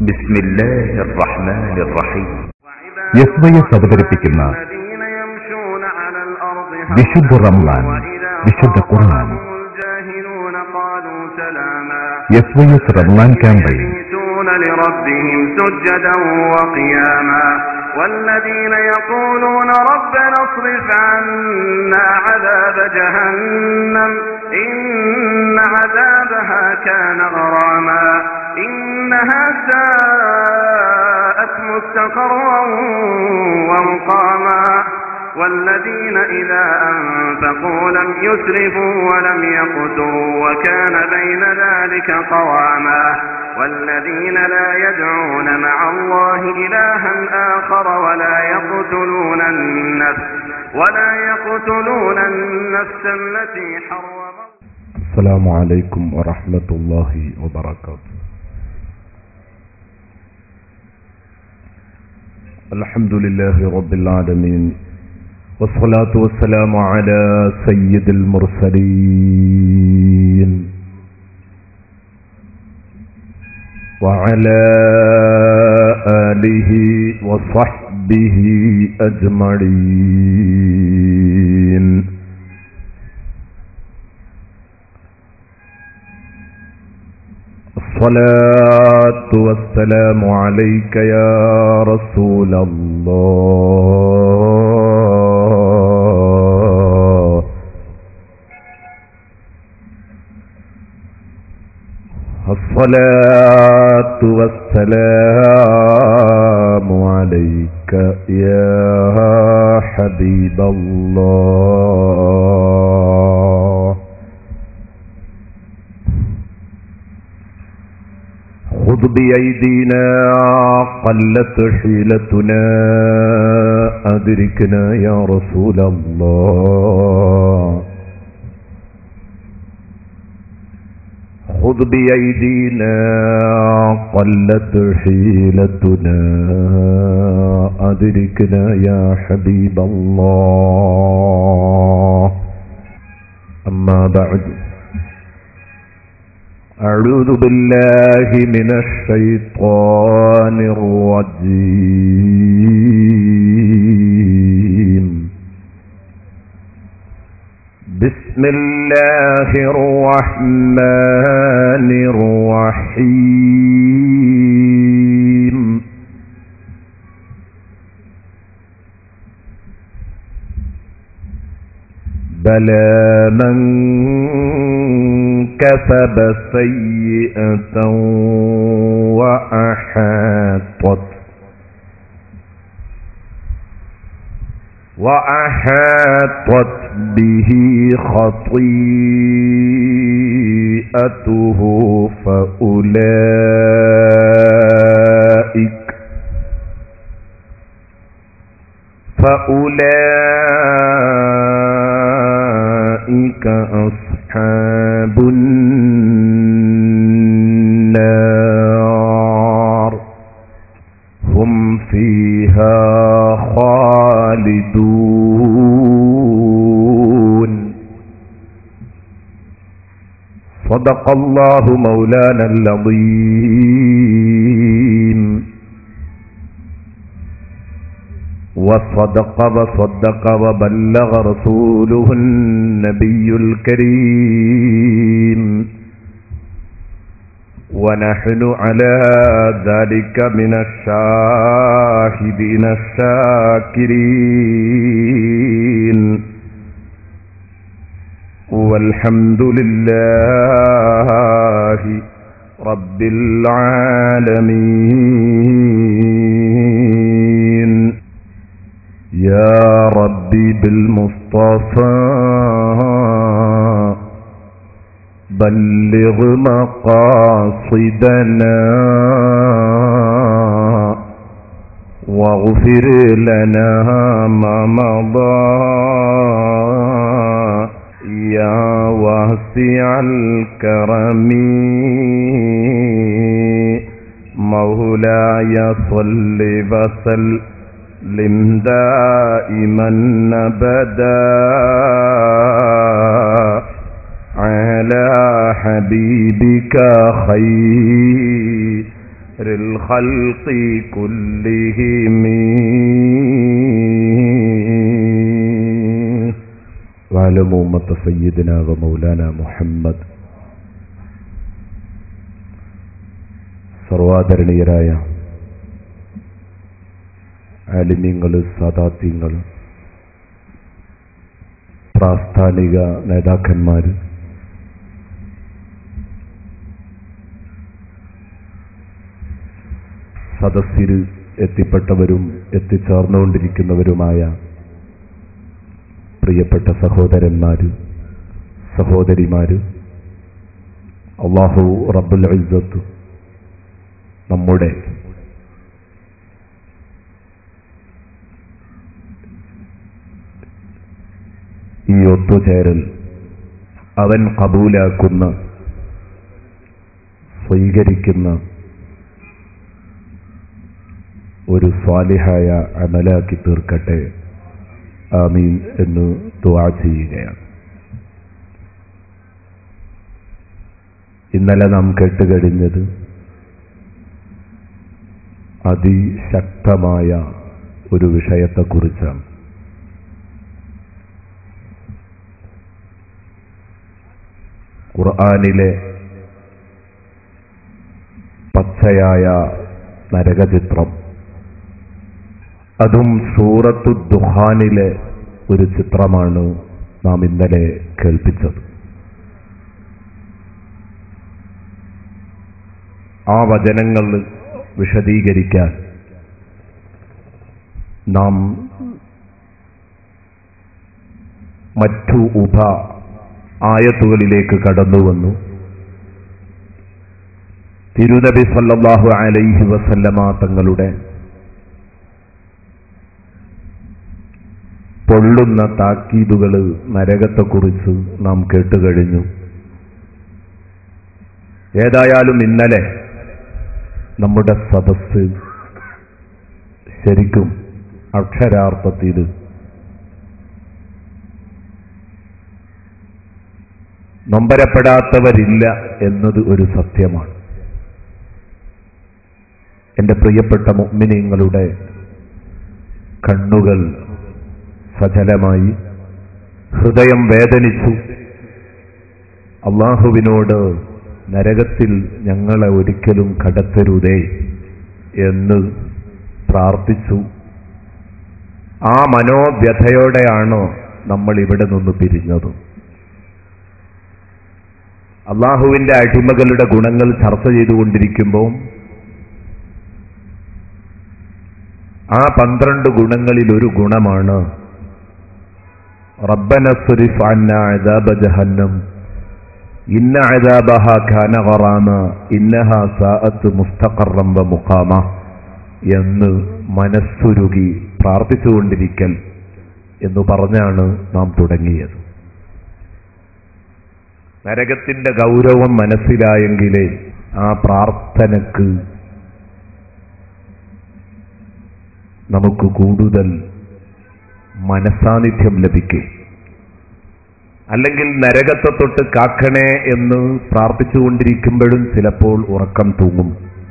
بسم الله الرحمن الرحيم S Y S അവതരിപ്പിക്കുന്ന വിശുദ്ധ റംലാൻ വിശുദ്ധ Quran S Y S Ramlan campaign يبيتون لربهم سجدا وقياما والذين يقولون ربنا اصرف عنا عذاب جهنم إن عذابها كان غراما إنها ساءت مستقرا ومقاما والذين إذا أنفقوا لم يسرفوا ولم يقتروا وكان بين ذلك قواما والذين لا يدعون مع الله إلها آخر ولا يقتلون النفس ولا يقتلون النفس التي حرم السلام عليكم ورحمة الله وبركاته الحمد لله رب العالمين والصلاة والسلام على سيد المرسلين وعلى آله وصحبه أجمعين الصلاة والسلام عليك يا رسول الله الصلاة والسلام عليك يا حبيب الله خذ بأيدينا قلت حيلتنا أدركنا يا رسول الله خذ بأيدينا قلت حيلتنا أدركنا يا حبيب الله أما بعد أعوذ بالله من الشيطان الرجيم بسم الله الرحمن الرحيم بلى من كسب سيئة وأحاطت وأحاطت به خطيئته فأولئك فأولئك أصحاب النار هم فيها خالدون صدق الله مولانا العظيم وصدق وصدق وبلغ رسوله النبي الكريم ونحن على ذلك من الشاهدين الشاكرين والحمد لله رب العالمين يا ربي بالمصطفى بلغ مقاصدنا واغفر لنا ما مضى يا واسع الكرم مولاي صل وسلم دائما ابدا على حبيبك خير الخلق كلهم واعلموا أمة سيدنا ومولانا محمد സർവാദരണീയരായ ആലിമ്യങ്ങൾ സാദാത്യങ്ങൾ പ്രാസ്ഥാനിക നേതാക്കന്മാർ സദസ്സിൽ എത്തിപ്പെട്ടവരും എത്തിച്ചേർന്നുകൊണ്ടിരിക്കുന്നവരുമായ പ്രിയപ്പെട്ട സഹോദരന്മാര് സഹോദരിമാര് അള്ളാഹു റബ്ബുൽ ഇസ്സത്ത് നമ്മുടെ ഈ ഒത്തുചേരൽ അവൻ കബൂലാക്കുന്ന സ്വീകരിക്കുന്ന ഒരു സ്വാലിഹായ അമലാക്കി തീർക്കട്ടെ ആമീൻ എന്ന് ദുആ ചെയ്യുകയാണ് ഇന്നലെ നാം കേട്ടുകഴിഞ്ഞത് അതിശക്തമായ ഒരു വിഷയത്തെക്കുറിച്ചാണ് ഖുർആാനിലെ പച്ചയായ നരകചിത്രം അതും സൂറത്തു ദുഹാനിലെ ഒരു ചിത്രമാണ് നാം ഇന്നലെ കേൾപ്പിച്ചത് ആ വചനങ്ങൾ വിശദീകരിക്കാൻ നാം മറ്റു ഉപ ആയത്തുകളിലേക്ക് കടന്നുവന്നു തിരുനബി സല്ലല്ലാഹു അലൈഹി വസല്ലമ തങ്ങളുടെ പൊള്ളുന്ന താക്കീതുകൾ നരകത്തെക്കുറിച്ച് നാം കേട്ടുകഴിഞ്ഞു ഏതായാലും ഇന്നലെ നമ്മുടെ സദസ് ശരിക്കും അക്ഷരാർത്ഥത്തിൽ നൊമ്പരപ്പെടാത്തവരില്ല എന്നത് ഒരു സത്യമാണ് എന്റെ പ്രിയപ്പെട്ട മുഗ്മിനിങ്ങളുടെ കണ്ണുകൾ സജലമായി ഹൃദയം വേദനിച്ചു അള്ളാഹുവിനോട് നരകത്തിൽ ഞങ്ങളെ ഒരിക്കലും കടത്തരുതേ എന്ന് പ്രാർത്ഥിച്ചു ആ മനോവ്യഥയോടെയാണ് നമ്മൾ ഇവിടെ നിന്ന് പിരിഞ്ഞത് അള്ളാഹുവിന്റെ അടിമകളുടെ ഗുണങ്ങൾ ചർച്ച ചെയ്തുകൊണ്ടിരിക്കുമ്പോൾ ആ പന്ത്രണ്ട് ഗുണങ്ങളിൽ ഒരു ഗുണമാണ് റബ്ബന സുരിഫ് അന്ന അദാബ ജഹന്നം ഇന്ന അദാബഹ ഖാന ഖറാമ ഇന്നഹ സാഅത്ത് മുസ്തഖറം വ മുഖാമ എന്ന് മനസ്സുരുകി പ്രാർത്ഥിച്ചുകൊണ്ടിരിക്കൽ എന്ന് പറഞ്ഞാണ് നാം തുടങ്ങിയത് നരകത്തിന്റെ ഗൗരവം മനസ്സിലായെങ്കിലേ ആ പ്രാർത്ഥനക്ക് നമുക്ക് കൂടുതൽ മനസാന്നിധ്യം ലഭിക്കും അല്ലെങ്കിൽ നരകത്തെ തൊട്ട് കാക്കണേ എന്ന് പ്രാർത്ഥിച്ചുകൊണ്ടിരിക്കുമ്പോഴും ചിലപ്പോൾ ഉറക്കം തൂങ്ങും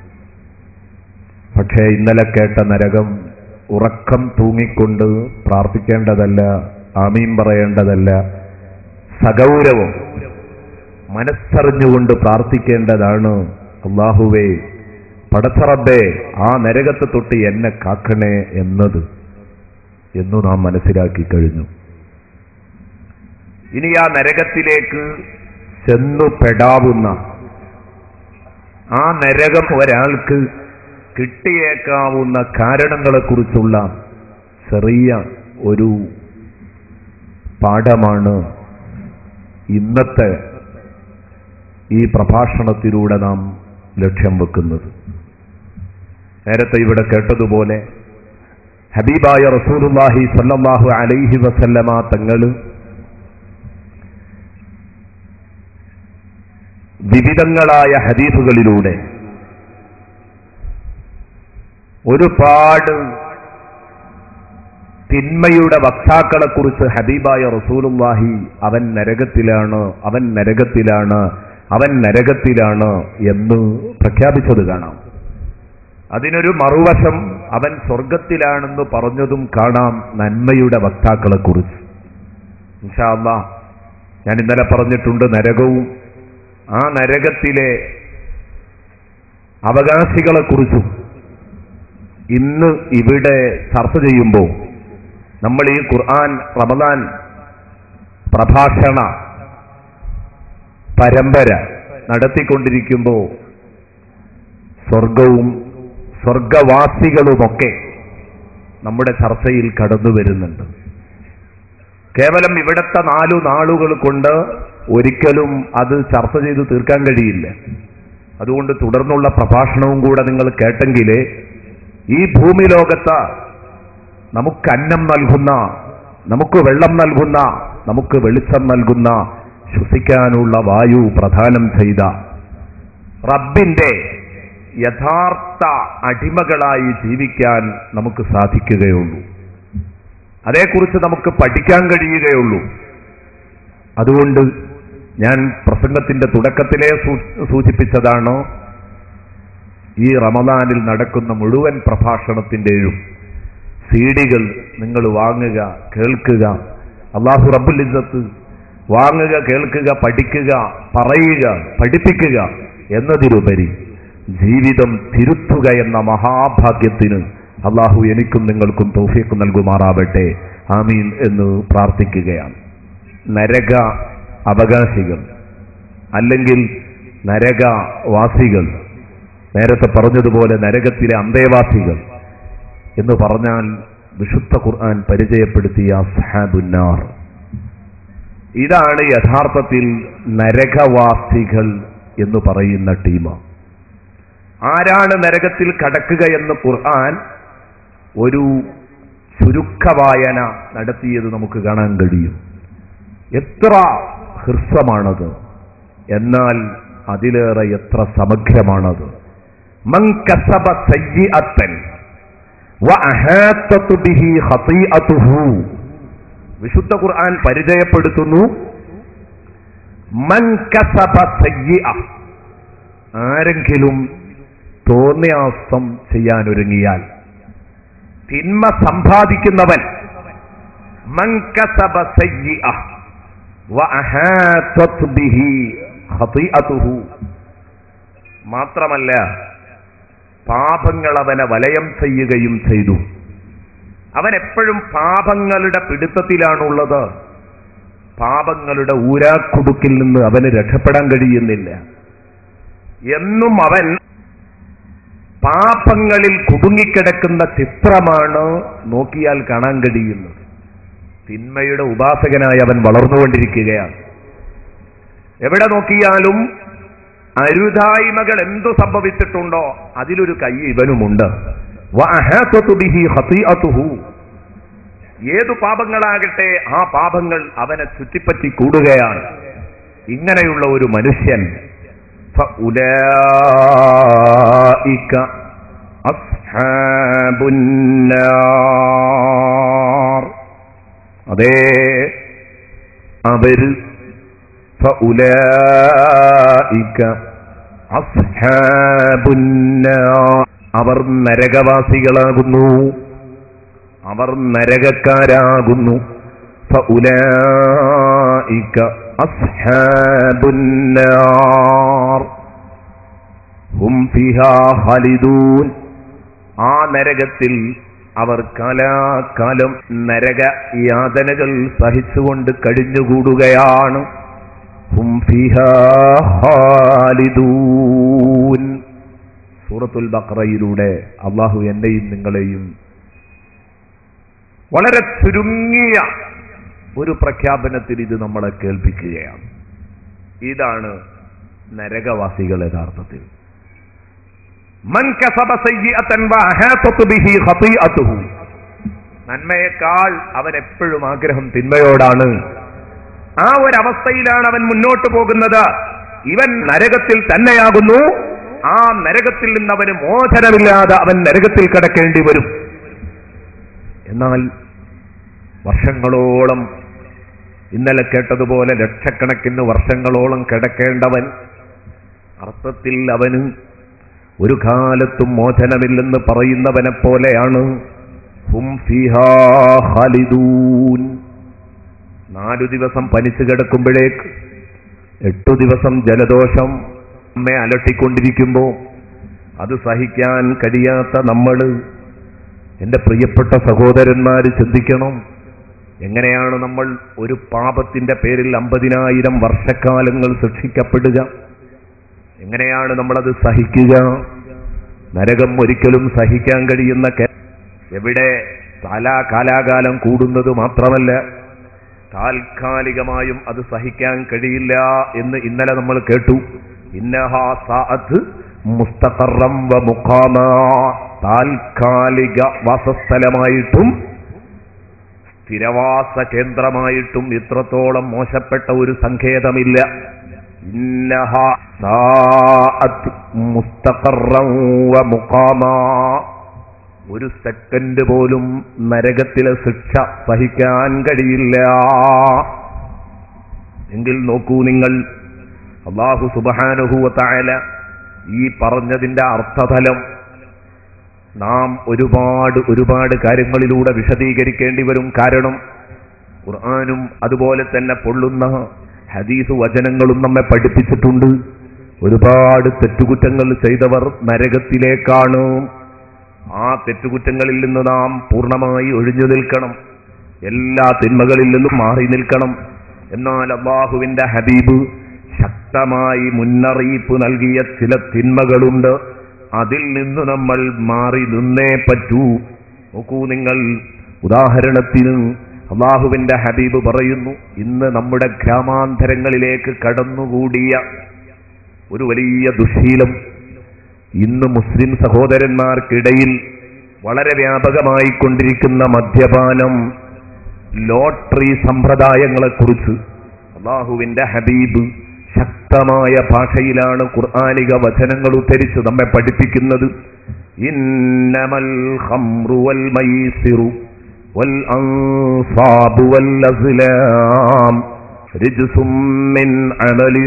പക്ഷേ ഇന്നലെ കേട്ട നരകം ഉറക്കം തൂങ്ങിക്കൊണ്ട് പ്രാർത്ഥിക്കേണ്ടതല്ല ആമീൻ പറയേണ്ടതല്ല സഗൗരവം മനസ്സറിഞ്ഞുകൊണ്ട് പ്രാർത്ഥിക്കേണ്ടതാണ് അള്ളാഹുവേ പടച്ചറബേ ആ നരകത്തെ തൊട്ട് എന്നെ കാക്കണേ എന്നത് എന്നു നാം മനസ്സിലാക്കി കഴിഞ്ഞു ഇനി ആ നരകത്തിലേക്ക് ചെന്നു പെടാവുന്ന ആ നരകം ഒരാൾക്ക് കിട്ടിയേക്കാവുന്ന കാരണങ്ങളെക്കുറിച്ചുള്ള ചെറിയ ഒരു പാഠമാണ് ഇന്നത്തെ ഈ പ്രഭാഷണത്തിലൂടെ നാം ലക്ഷ്യം വെക്കുന്നത് നേരത്തെ ഇവിടെ കേട്ടതുപോലെ ഹബീബായ റസൂലുല്ലാഹി സല്ലല്ലാഹു അലൈഹി വസല്ലമ തങ്ങൾ വിവിധങ്ങളായ ഹദീസുകളിലൂടെ ഒരുപാട് തിന്മയുടെ വക്താക്കളെക്കുറിച്ച് ഹബീബായ റസൂലുല്ലാഹി അവൻ നരകത്തിലാണ് അവൻ നരകത്തിലാണ് അവൻ നരകത്തിലാണ് എന്ന് പ്രഖ്യാപിച്ചത് കാണാം അതിനൊരു മറുവശം അവൻ സ്വർഗത്തിലാണെന്ന് പറഞ്ഞതും കാണാം നന്മയുടെ വക്താക്കളെ കുറിച്ച് ഇൻഷാല്ലാ ഞാൻ ഇന്നലെ പറഞ്ഞിട്ടുണ്ട് നരകവും ആ നരകത്തിലെ അവകാശികളെ കുറിച്ചും ഇന്ന് ഇവിടെ ചർച്ച ചെയ്യുമ്പോൾ നമ്മൾ ഈ ഖുർആൻ റമദാൻ പ്രഭാഷണ പരമ്പര നടത്തിക്കൊണ്ടിരിക്കുമ്പോൾ സ്വർഗവും സ്വർഗവാസികളുമൊക്കെ നമ്മുടെ ചർച്ചയിൽ കടന്നു വരുന്നുണ്ട് കേവലം ഇവിടുത്തെ നാലു നാളുകൾ കൊണ്ട് ഒരിക്കലും അത് ചർച്ച ചെയ്ത് തീർക്കാൻ കഴിയില്ല അതുകൊണ്ട് തുടർന്നുള്ള പ്രഭാഷണവും കൂടെ നിങ്ങൾ കേട്ടെങ്കിലേ ഈ ഭൂമി ലോകത്ത് നമുക്ക് അന്നം നൽകുന്ന നമുക്ക് വെള്ളം നൽകുന്ന നമുക്ക് വെളിച്ചം നൽകുന്ന ശ്വസിക്കാനുള്ള വായു പ്രദാനം ചെയ്ത റബ്ബിന്റെ യഥാർത്ഥ അടിമകളായി ജീവിക്കാൻ നമുക്ക് സാധിക്കുകയുള്ളൂ അതേക്കുറിച്ച് നമുക്ക് പഠിക്കാൻ കഴിയുകയുള്ളൂ അതുകൊണ്ട് ഞാൻ പ്രസംഗത്തിന്റെ തുടക്കത്തിലേ സൂ- സൂചിപ്പിച്ചതാണ് ഈ റമദാനിൽ നടക്കുന്ന മുഴുവൻ പ്രഭാഷണത്തിന്റെയും സീഡികൾ നിങ്ങൾ വാങ്ങുക കേൾക്കുക അള്ളാഹു റബ്ബുൽ ഇസ്സത്ത് വാങ്ങുക കേൾക്കുക പഠിക്കുക പറയുക പഠിപ്പിക്കുക എന്നതിലുപരി ജീവിതം തിരുത്തുക എന്ന മഹാഭാഗ്യത്തിന് അള്ളാഹു എനിക്കും നിങ്ങൾക്കും തൗഫീഖ് നൽകുമാറാവട്ടെ ആമീൻ എന്ന് പ്രാർത്ഥിക്കുകയാണ് നരക അവകാശികൾ അല്ലെങ്കിൽ നരകവാസികൾ നേരത്തെ പറഞ്ഞതുപോലെ നരകത്തിലെ അന്തേവാസികൾ എന്ന് പറഞ്ഞാൽ വിശുദ്ധ ഖുർആൻ പരിചയപ്പെടുത്തിയ സഹാബുന്നാർ ഇതാണ് യഥാർത്ഥത്തിൽ നരകവാസികൾ എന്ന് പറയുന്ന ടീം ആരാണ് നരകത്തിൽ കടക്കുക എന്ന് ഖുർആൻ ഒരു ചുരുക്കവായന നടത്തിയത് നമുക്ക് കാണാൻ കഴിയും എത്ര ഹൃസ്വമാണത് എന്നാൽ അതിലേറെ എത്ര സമഗ്രമാണത് മൻ കസബ സയ്യിഅത്തൻ വഅഹാത്തതു ബിഹി ഖതീഅതുഹു വിശുദ്ധ ഖുർആൻ പരിചയപ്പെടുത്തുന്നു മൻ കസബ സയ്യിഅ ആരെങ്കിലും തോന്നിയാസം ചെയ്യാനൊരുങ്ങിയാൽ തിന്മ സമ്പാദിക്കുന്നവൻ മൻ കസബ സയ്യിഅ വഅഹാത്തത് ബിഹി ഖതീഅതുഹു മാത്രമല്ല പാപങ്ങൾ അവനെ വലയം ചെയ്യുകയും ചെയ്തു അവൻ എപ്പോഴും പാപങ്ങളുടെ പിടുത്തത്തിലാണുള്ളത് പാപങ്ങളുടെ ഊരാക്കുടുക്കിൽ നിന്ന് അവന് രക്ഷപ്പെടാൻ കഴിയുന്നില്ല എന്നും അവൻ പാപങ്ങളിൽ കുടുങ്ങിക്കിടക്കുന്ന ചിത്രമാണ് നോക്കിയാൽ കാണാൻ കഴിയുന്നത് തിന്മയുടെ ഉപാസകനായി അവൻ വളർന്നുകൊണ്ടിരിക്കുകയാണ് എവിടെ നോക്കിയാലും അരുതായ്മകൾ എന്തു സംഭവിച്ചിട്ടുണ്ടോ അതിലൊരു കൈ ഇവനുമുണ്ട് വഅഹാത്തതു ബിഹി ഖതീഅതുഹു. ഏതു പാപങ്ങളാകട്ടെ ആ പാപങ്ങൾ അവനെ ചുറ്റിപ്പറ്റി കൂടുകയാണ് ഇങ്ങനെയുള്ള ഒരു മനുഷ്യൻ ഫഉലായിക അസ്ഹാബുന്നാർ അതേ അവര് ഫഉലായിക അസ്ഹാബുന്നാർ അവർ നരകവാസികളാകുന്നു അവർ നരകക്കാരാകുന്നു ഫഉലായിക അസ്ഹാബുന്നാർ ഹും ഫിഹാ ഖാലിദൂൻ ആ നരകത്തിൽ അവർ കാലാകാലം നരക യാതനകൾ സഹിച്ചുകൊണ്ട് കഴിഞ്ഞുകൂടുകയാണ് ഹും ഫിഹാ ഖാലിദൂൻ സൂറത്തുൽ ബഖറയിലൂടെ അള്ളാഹു എന്നെയും നിങ്ങളെയും വളരെ ചുരുങ്ങിയ ഒരു പ്രഖ്യാപനത്തിൽ ഇത് നമ്മളെ കേൾപ്പിക്കുകയാണ് ഇതാണ് നരകവാസികൾ യഥാർത്ഥത്തിൽ മൻ കസബ സയ്യിഅത്തൻ വഅഹാതതു ബിഹി ഖതീഅതുഹു നന്മയേക്കാൾ അവൻ എപ്പോഴും ആഗ്രഹം തിന്മയോടാണ് ആ ഒരു അവസ്ഥയിലാണ് അവൻ മുന്നോട്ട് പോകുന്നത് ഇവൻ നരകത്തിൽ തന്നെയാകുന്നു ആ നരകത്തിൽ നിന്ന് അവന് മോചനമില്ലാതെ അവൻ നരകത്തിൽ കിടക്കേണ്ടി വരും എന്നാൽ വർഷങ്ങളോളം ഇന്നലെ കേട്ടതുപോലെ ലക്ഷക്കണക്കിന് വർഷങ്ങളോളം കിടക്കേണ്ടവൻ അർത്ഥത്തിൽ അവന് ഒരു കാലത്തും മോചനമില്ലെന്ന് പറയുന്നവനെ പോലെയാണ് ഹും ഫിഹാ ഖാലിദൂൻ നാലു ദിവസം പനിച്ചു കിടക്കുമ്പോഴേക്ക് എട്ടു ദിവസം ജലദോഷം നമ്മെ അലട്ടിക്കൊണ്ടിരിക്കുമ്പോൾ അത് സഹിക്കാൻ കഴിയാത്ത നമ്മള് എന്റെ പ്രിയപ്പെട്ട സഹോദരന്മാര് ചിന്തിക്കണം എങ്ങനെയാണ് നമ്മൾ ഒരു പാപത്തിന്റെ പേരിൽ അമ്പതിനായിരം വർഷക്കാലങ്ങൾ ശിക്ഷിക്കപ്പെടുക എങ്ങനെയാണ് നമ്മളത് സഹിക്കുക നരകം ഒരിക്കലും സഹിക്കാൻ കഴിയുന്ന കെ- എവിടെ കാലാ കാലാകാലം കൂടുന്നത് മാത്രമല്ല താൽക്കാലികമായും അത് സഹിക്കാൻ കഴിയില്ല എന്ന് ഇന്നലെ നമ്മൾ കേട്ടു ഇന്നഹാ സാഅത്ത് മുസ്തഖറം വ മുഖാമ താൽക്കാലിക വാസസ്ഥലമായിട്ടും സ്ഥിരവാസ കേന്ദ്രമായിട്ടും ഇത്രത്തോളം മോശപ്പെട്ട ഒരു സങ്കേതമില്ല ഇന്നഹാ സാഅത്ത് മുസ്തഖറം വ മുഖാമ ഒരു സെക്കൻഡ് പോലും നരകത്തിലെ ശിക്ഷ സഹിക്കാൻ കഴിയില്ല എങ്കിൽ നോക്കൂ നിങ്ങൾ അള്ളാഹു സുബാനുഭൂവത്തായ ഈ പറഞ്ഞതിന്റെ അർത്ഥതലം നാം ഒരുപാട് ഒരുപാട് കാര്യങ്ങളിലൂടെ വിശദീകരിക്കേണ്ടി വരും കാരണം ഖുർആാനും അതുപോലെ തന്നെ പൊള്ളുന്ന ഹദീസ് വചനങ്ങളും നമ്മെ പഠിപ്പിച്ചിട്ടുണ്ട് ഒരുപാട് തെറ്റുകുറ്റങ്ങൾ ചെയ്തവർ നരകത്തിലേക്കാണ് ആ തെറ്റുകുറ്റങ്ങളിൽ നിന്ന് നാം പൂർണ്ണമായി ഒഴിഞ്ഞു നിൽക്കണം എല്ലാ തിന്മകളിൽ നിന്നും മാറി നിൽക്കണം എന്നാൽ അള്ളാഹുവിന്റെ ഹബീബ് ശക്തമായി മുന്നറിയിപ്പ് നൽകിയ ചില തിന്മകളുണ്ട് അതിൽ നിന്ന് നമ്മൾ മാറി നിന്നേ പറ്റൂ നോക്കൂ നിങ്ങൾ ഉദാഹരണത്തിന് അള്ളാഹുവിന്റെ ഹബീബ് പറയുന്നു ഇന്ന് നമ്മുടെ ഗ്രാമാന്തരങ്ങളിലേക്ക് കടന്നുകൂടിയ ഒരു വലിയ ദുശീലം ഇന്ന് മുസ്ലിം സഹോദരന്മാർക്കിടയിൽ വളരെ വ്യാപകമായി കൊണ്ടിരിക്കുന്ന മദ്യപാനം ലോട്ടറി സമ്പ്രദായങ്ങളെക്കുറിച്ച് അള്ളാഹുവിന്റെ ഹബീബ് ശക്തമായ ഭാഷയിലാണ് ഖുർആാനിക വചനങ്ങൾ ഉദ്ധരിച്ച് നമ്മെ പഠിപ്പിക്കുന്നത് ഇന്നമൽ ഖംറു വൽ മൈസിറു വൽ അൻസാബു വൽ അസ്ലാം റിജ്സും മിൻ അമലി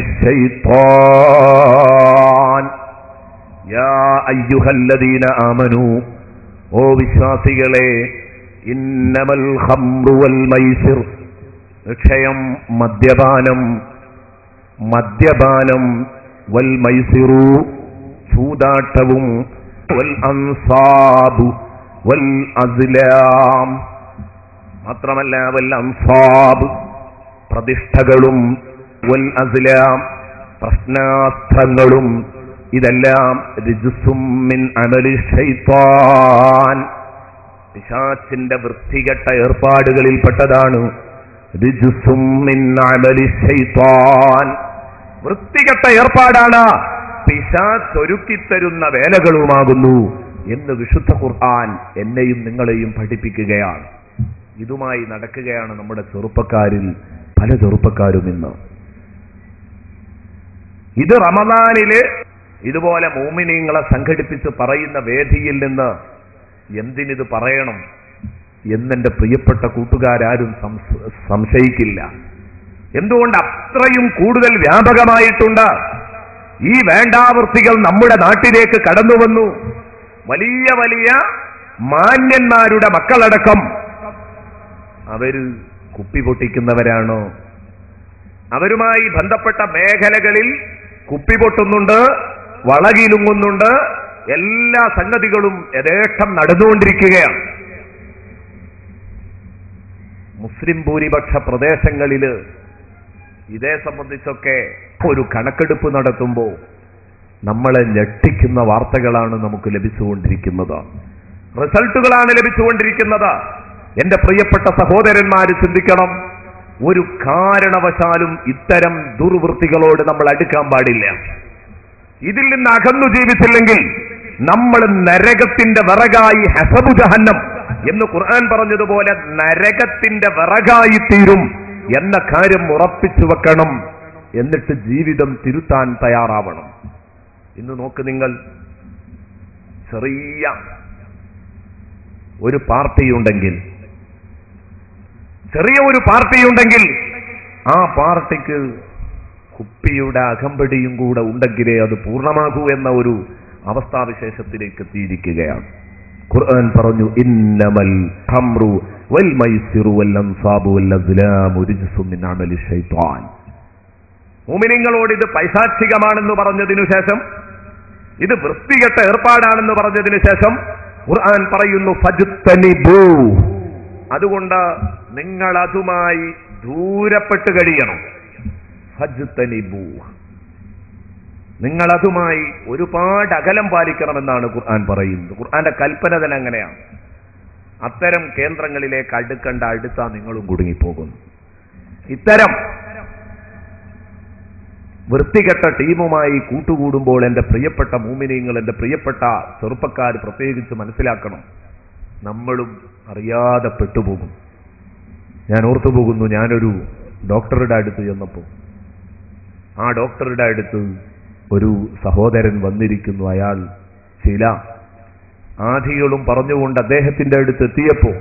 ശൈത്താൻ യാ അയ്യുഹല്ലദീന ആമനു ഓ വിശ്വാസികളെ ഇന്നമൽ ഖംറു വൽ മൈസിർ നിക്ഷയം മദ്യപാനം മദ്യപാനം വൽ മൈസിറു ചൂതാട്ടവും വൽ അൻസാബു വൽ അസ്ലാം മാത്രമല്ല വൽ അൻസാബ് പ്രതിഷ്ഠകളും വൽ അസ്ലാം പ്രശ്നാസ്ത്രങ്ങളും ഇതെല്ലാം രിജുസും മിൻ അമലി ഷൈത്താൻ പിശാച്ചിന്റെ വൃത്തികെട്ട ഏർപ്പാടുകളിൽപ്പെട്ടതാണ് രിജുസും മിൻ അമലി ഷൈത്താൻ വൃത്തികെട്ട ഏർപ്പാടാണ് പിശാച്ച് ഒരുക്കിത്തരുന്ന വേലകളുമാകുന്നു എന്ന് വിശുദ്ധ ഖുർആൻ എന്നെയും നിങ്ങളെയും പഠിപ്പിക്കുകയാണ് ഇതുമായി നടക്കുകയാണ് നമ്മുടെ ചെറുപ്പക്കാരിൽ പല ചെറുപ്പക്കാരും ഇന്ന് ഇത് റമദാനില് ഇതുപോലെ മോമിനിയങ്ങളെ സംഘടിപ്പിച്ച് പറയുന്ന വേദിയിൽ നിന്ന് എന്തിനിത് പറയണം എന്നെന്റെ പ്രിയപ്പെട്ട കൂട്ടുകാരും സംശ- സംശയിക്കില്ല എന്തുകൊണ്ട് അത്രയും കൂടുതൽ വ്യാപകമായിട്ടുണ്ട് ഈ വേണ്ടാവൃത്തികൾ നമ്മുടെ നാട്ടിലേക്ക് കടന്നു വന്നു വലിയ വലിയ മാന്യന്മാരുടെ മക്കളടക്കം അവര് കുപ്പി പൊട്ടിക്കുന്നവരാണോ അവരുമായി ബന്ധപ്പെട്ട മേഖലകളിൽ കുപ്പി പൊട്ടുന്നുണ്ട് വളകിലുങ്ങുന്നുണ്ട് എല്ലാ സംഗതികളും യഥേഷ്ടം നടന്നുകൊണ്ടിരിക്കുകയാണ് മുസ്ലിം ഭൂരിപക്ഷ പ്രദേശങ്ങളിൽ ഇതേ സംബന്ധിച്ചൊക്കെ ഒരു കണക്കെടുപ്പ് നടത്തുമ്പോൾ നമ്മളെ ഞെട്ടിക്കുന്ന വാർത്തകളാണ് നമുക്ക് ലഭിച്ചുകൊണ്ടിരിക്കുന്നത് റിസൾട്ടുകളാണ് ലഭിച്ചുകൊണ്ടിരിക്കുന്നത് എന്റെ പ്രിയപ്പെട്ട സഹോദരന്മാര് ചിന്തിക്കണം ഒരു കാരണവശാലും ഇത്തരം ദുർവൃത്തികളോട് നമ്മൾ അടുക്കാൻ പാടില്ല ഇതിൽ നിന്ന് അകന്നു ജീവിച്ചില്ലെങ്കിൽ നമ്മൾ നരകത്തിന്റെ വിറകായി ഹസബു ജഹന്നം എന്ന് ഖുർആൻ പറഞ്ഞതുപോലെ നരകത്തിന്റെ വിറകായി തീരും എന്ന കാര്യം ഉറപ്പിച്ചു വെക്കണം എന്നിട്ട് ജീവിതം തിരുത്താൻ തയ്യാറാവണം ഇന്ന് നോക്ക് നിങ്ങൾ ചെറിയ ഒരു പാർട്ടിയുണ്ടെങ്കിൽ ചെറിയ ഒരു പാർട്ടിയുണ്ടെങ്കിൽ ആ പാർട്ടിക്ക് കുപ്പിയുടെ അകമ്പടിയും കൂടെ ഉണ്ടെങ്കിലേ അത് പൂർണ്ണമാകൂ എന്ന ഒരു അവസ്ഥാവിശേഷത്തിലേക്ക് എത്തിയിരിക്കുകയാണ് ഖുർആൻ പറഞ്ഞു ഇന്നമൽ ഖംറു വൽ മൈസിറു വൽ അൻസാബു വൽ അസ്ലാമു റിജ്സും മിൻ അമലി ശൈത്വാൻ മുഅ്മിനീങ്ങളോട് ഇത് പൈശാചികമാണെന്ന് പറഞ്ഞതിനു ശേഷം ഇത് വൃത്തികെട്ട ഏർപ്പാടാണെന്ന് പറഞ്ഞതിനു ശേഷം ഖുർആൻ പറയുന്നു ഫജ്തനിബൂ അതുകൊണ്ട് നിങ്ങൾ അതുമായി ദൂരപ്പെട്ട് കഴിയണം ഫജ്തനിബൂ നിങ്ങൾ അതുമായി ഒരുപാട് അകലം പാലിക്കണമെന്നാണ് ഖുർആൻ പറയുന്നത് ഖുർആന്റെ കൽപ്പന തന്നെ അങ്ങനെയാണ് അത്തരം കേന്ദ്രങ്ങളിലേക്ക് അടുക്കണ്ട അടുത്താ നിങ്ങളും കുടുങ്ങിപ്പോകുന്നു ഇത്തരം വൃത്തികെട്ട ടീമുമായി കൂട്ടുകൂടുമ്പോൾ എന്റെ പ്രിയപ്പെട്ട മൂമിനീങ്ങൾ എന്റെ പ്രിയപ്പെട്ട ചെറുപ്പക്കാർ പ്രത്യേകിച്ച് മനസ്സിലാക്കണം നമ്മളും അറിയാതെ പെട്ടുപോകും ഞാൻ ഓർത്തു പോകുന്നു ഞാനൊരു ഡോക്ടറുടെ അടുത്ത് ചെന്നപ്പോൾ ആ ഡോക്ടറുടെ അടുത്ത് ഒരു സഹോദരൻ വന്നിരിക്കുന്നു അയാൾ ചില ആധികളും പറഞ്ഞുകൊണ്ട് അദ്ദേഹത്തിന്റെ അടുത്ത് എത്തിയപ്പോ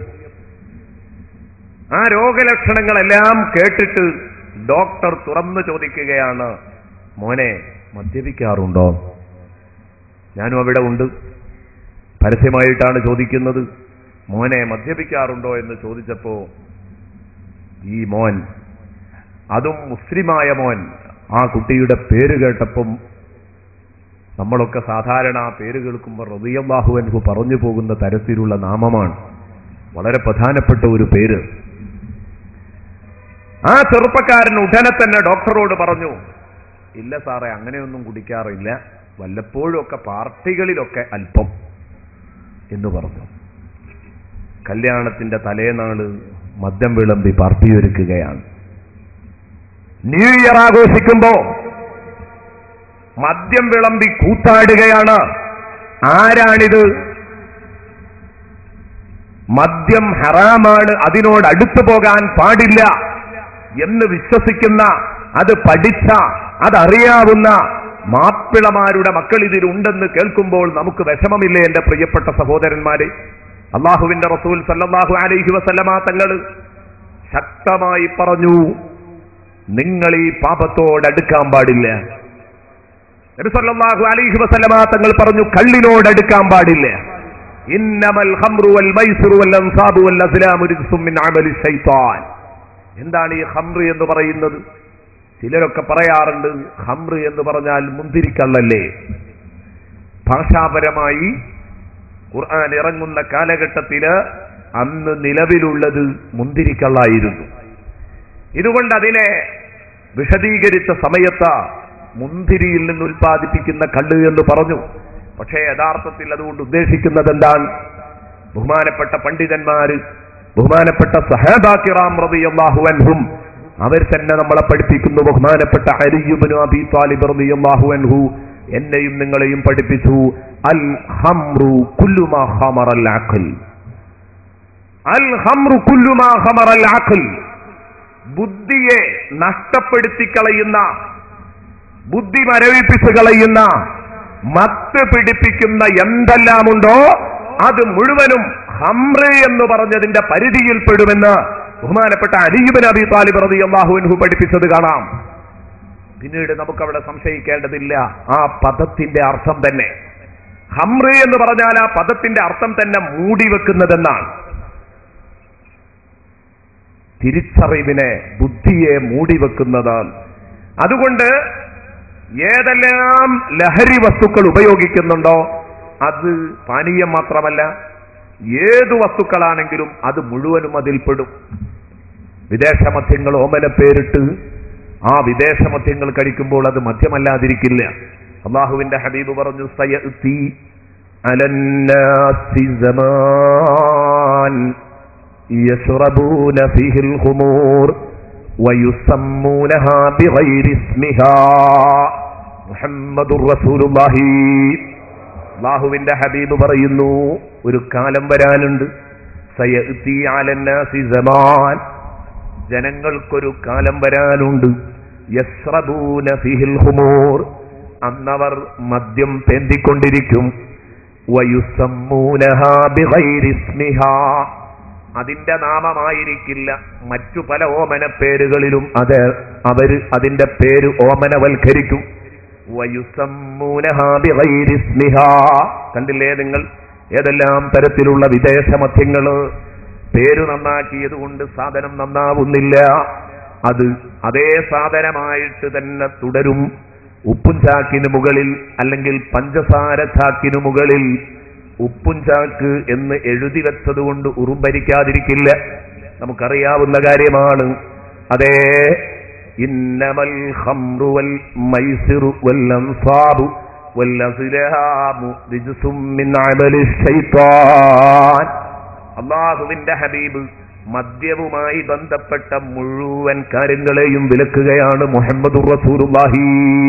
ആ രോഗലക്ഷണങ്ങളെല്ലാം കേട്ടിട്ട് ഡോക്ടർ തുറന്നു ചോദിക്കുകയാണ് മോനെ മദ്യപിക്കാറുണ്ടോ ഞാനും അവിടെ ഉണ്ട് പരസ്യമായിട്ടാണ് ചോദിക്കുന്നത് മോനെ മദ്യപിക്കാറുണ്ടോ എന്ന് ചോദിച്ചപ്പോ ഈ മോൻ അതും മുസ്ലിമായ മോൻ ആ കുട്ടിയുടെ പേര് കേട്ടപ്പം നമ്മളൊക്കെ സാധാരണ ആ പേര് കേൾക്കുമ്പോൾ റബിയല്ലാഹു അൻഹു പറഞ്ഞു പോകുന്ന തരത്തിലുള്ള നാമമാണ് വളരെ പ്രധാനപ്പെട്ട ഒരു പേര് ആ ചെറുപ്പക്കാരൻ ഉടനെ തന്നെ ഡോക്ടറോട് പറഞ്ഞു ഇല്ല സാറേ അങ്ങനെയൊന്നും കുടിക്കാറില്ല വല്ലപ്പോഴും ഒക്കെ പാർട്ടികളിലൊക്കെ അല്പം എന്ന് പറഞ്ഞു കല്യാണത്തിന്റെ തലേനാള് മദ്യം വിളമ്പി പാർട്ടി ഒരുക്കുകയാണ് ന്യൂ ഇയർ ആഘോഷിക്കുമ്പോ മദ്യം വിളമ്പി കൂത്താടുകയാണ് ആരാണിത് മദ്യം ഹറാമാണ് അതിനോട് അടുത്തു പോകാൻ പാടില്ല എന്ന് വിശ്വസിക്കുന്ന അത് പഠിച്ച അതറിയാവുന്ന മാപ്പിളമാരുടെ മക്കൾ ഇതിലുണ്ടെന്ന് കേൾക്കുമ്പോൾ നമുക്ക് വിഷമമില്ലേ എന്റെ പ്രിയപ്പെട്ട സഹോദരന്മാരെ അള്ളാഹുവിന്റെ റസൂൽ സല്ലല്ലാഹു അലൈഹി വസല്ലമ തങ്ങൾ ശക്തമായി പറഞ്ഞു നിങ്ങൾ ഈ പാപത്തോടടുക്കാൻ പാടില്ല നബി സല്ലല്ലാഹു അലൈഹി വസല്ലമ തങ്ങൾ പറഞ്ഞു കള്ളിനോടടുക്കാൻ പാടില്ല ഇന്നമൽ ഖംറു വൽ മൈസിറു വൽ അൻസാബു വൽ അസ്ലാമു റിജ്സും മിൻ അമലി ശൈത്താൻ എന്താണ് ഈ ഹംറ് എന്ന് പറയുന്നത് ചിലരൊക്കെ പറയാറുണ്ട് ഹംറ് എന്ന് പറഞ്ഞാൽ മുന്തിരിക്കള്ളല്ലേ ഭാഷാപരമായി ഖുർആൻ ഇറങ്ങുന്ന കാലഘട്ടത്തില് അന്ന് നിലവിലുള്ളത് മുന്തിരിക്കള്ളായിരുന്നു ഇതുകൊണ്ട് അതിനെ വിശദീകരിച്ച സമയത്ത് മുന്തിരിയിൽ നിന്ന് ഉൽപ്പാദിപ്പിക്കുന്ന കള്ള് എന്ന് പറഞ്ഞു പക്ഷേ യഥാർത്ഥത്തിൽ അതുകൊണ്ട് ഉദ്ദേശിക്കുന്നത് എന്താണ് ബഹുമാനപ്പെട്ട പണ്ഡിതന്മാര് ബഹുമാനപ്പെട്ട സഹാബാക്കിറാം റളിയല്ലാഹു അൻഹും അവർ തന്നെ നമ്മളെ പഠിപ്പിക്കുന്നു ബഹുമാനപ്പെട്ട അലിയുബിനു അബി താലിബ് റളിയല്ലാഹു അൻഹു എന്നെയും നിങ്ങളെയും പഠിപ്പിച്ചു അൽ ഹംറു കുല്ലുമാ ഖമറൽ അഖൽ അൽ ഹംറു കുല്ലുമാ ഖമറൽ അഖൽ ബുദ്ധിയെ നഷ്ടപ്പെടുത്തി കളയുന്ന ബുദ്ധി മരവിപ്പിച്ച് കളയുന്ന മത്ത് പിടിപ്പിക്കുന്ന എന്തെല്ലാമുണ്ടോ അത് മുഴുവനും ഹംറ് എന്ന് പറഞ്ഞതിന്റെ പരിധിയിൽപ്പെടുമെന്ന് ബഹുമാനപ്പെട്ട അലീബൻ അബി താലിബ് റതി അള്ളാഹുവിൻഹു പഠിപ്പിച്ചത് കാണാം പിന്നീട് നമുക്കവിടെ സംശയിക്കേണ്ടതില്ല ആ പദത്തിന്റെ അർത്ഥം തന്നെ ഹംറ് എന്ന് പറഞ്ഞാൽ ആ പദത്തിന്റെ അർത്ഥം തന്നെ മൂടി വെക്കുന്നതെന്നാണ് തിരിച്ചറിവിനെ ബുദ്ധിയെ മൂടി വെക്കുന്നത് അതുകൊണ്ട് ഏതെല്ലാം ലഹരി വസ്തുക്കൾ ഉപയോഗിക്കുന്നുണ്ടോ അത് പാനീയം മാത്രമല്ല ഏതു വസ്തുക്കളാണെങ്കിലും അത് മുഴുവനും അതിൽപ്പെടും വിദേശ മദ്യങ്ങൾ ഓമന പേരിട്ട് ആ വിദേശ മദ്യങ്ങൾ കഴിക്കുമ്പോൾ അത് മദ്യമല്ലാതിരിക്കില്ല അള്ളാഹുവിന്റെ ഹബീബ് പറഞ്ഞു സയഅ്തി അലന്നാസി സമാൻ يشربون فيه الخمور ويسمونها بغير اسمها محمد رسول الله അള്ളാഹുവിന്റെ ഹബീബ് പറയുന്നു ഒരു കാലം വരാനുണ്ട് സയഅ്തി അലന്നാസി സമാൻ ജനങ്ങൾക്കൊരു കാലം വരാനുണ്ട് യസ്രബൂന ഫിഹിൽ ഹുമൂർ അന്നവർ മദ്യം പേന്തിക്കൊണ്ടിരിക്കും വയുസമ്മൂനഹാ ബിഗൈരി ഇസ്മിഹാ അതിന്റെ നാമമായിരിക്കില്ല മറ്റു പല ഓമന പേരുകളിലും അത് അവര് അതിന്റെ പേര് ഓമനവൽക്കരിക്കും വയുസമ്മൂനഹാ ബിഗൈരി ഇസ്മിഹാ. കണ്ടില്ലേ നിങ്ങൾ ഏതെല്ലാം തരത്തിലുള്ള വിദേശ മദ്യങ്ങള് പേര് നന്നാക്കിയത് കൊണ്ട് സാധനം നന്നാവുന്നില്ല അത് അതേ സാധനമായിട്ട് തന്നെ തുടരും ഉപ്പും ചാക്കിന് മുകളിൽ അല്ലെങ്കിൽ പഞ്ചസാര ചാക്കിന് മുകളിൽ ഉപ്പും ചാക്ക് എന്ന് എഴുതി വെച്ചത് കൊണ്ട് ഉറുമ്പരിക്കാതിരിക്കില്ല നമുക്കറിയാവുന്ന കാര്യമാണ് അതേ ഇന്നമൽ ഖംറു വൽ മൈസിറു വൽ അൻസാബു വൽ അസ്ലാമു റിജ്സും മിൻ അമലി ശൈത്താൻ അള്ളാഹുവിന്റെ ഹബീബ് മദ്യവുമായി ബന്ധപ്പെട്ട മുഴുവൻ കാര്യങ്ങളെയും വിലക്കുകയാണ് മുഹമ്മദ് റസൂലുള്ളാഹി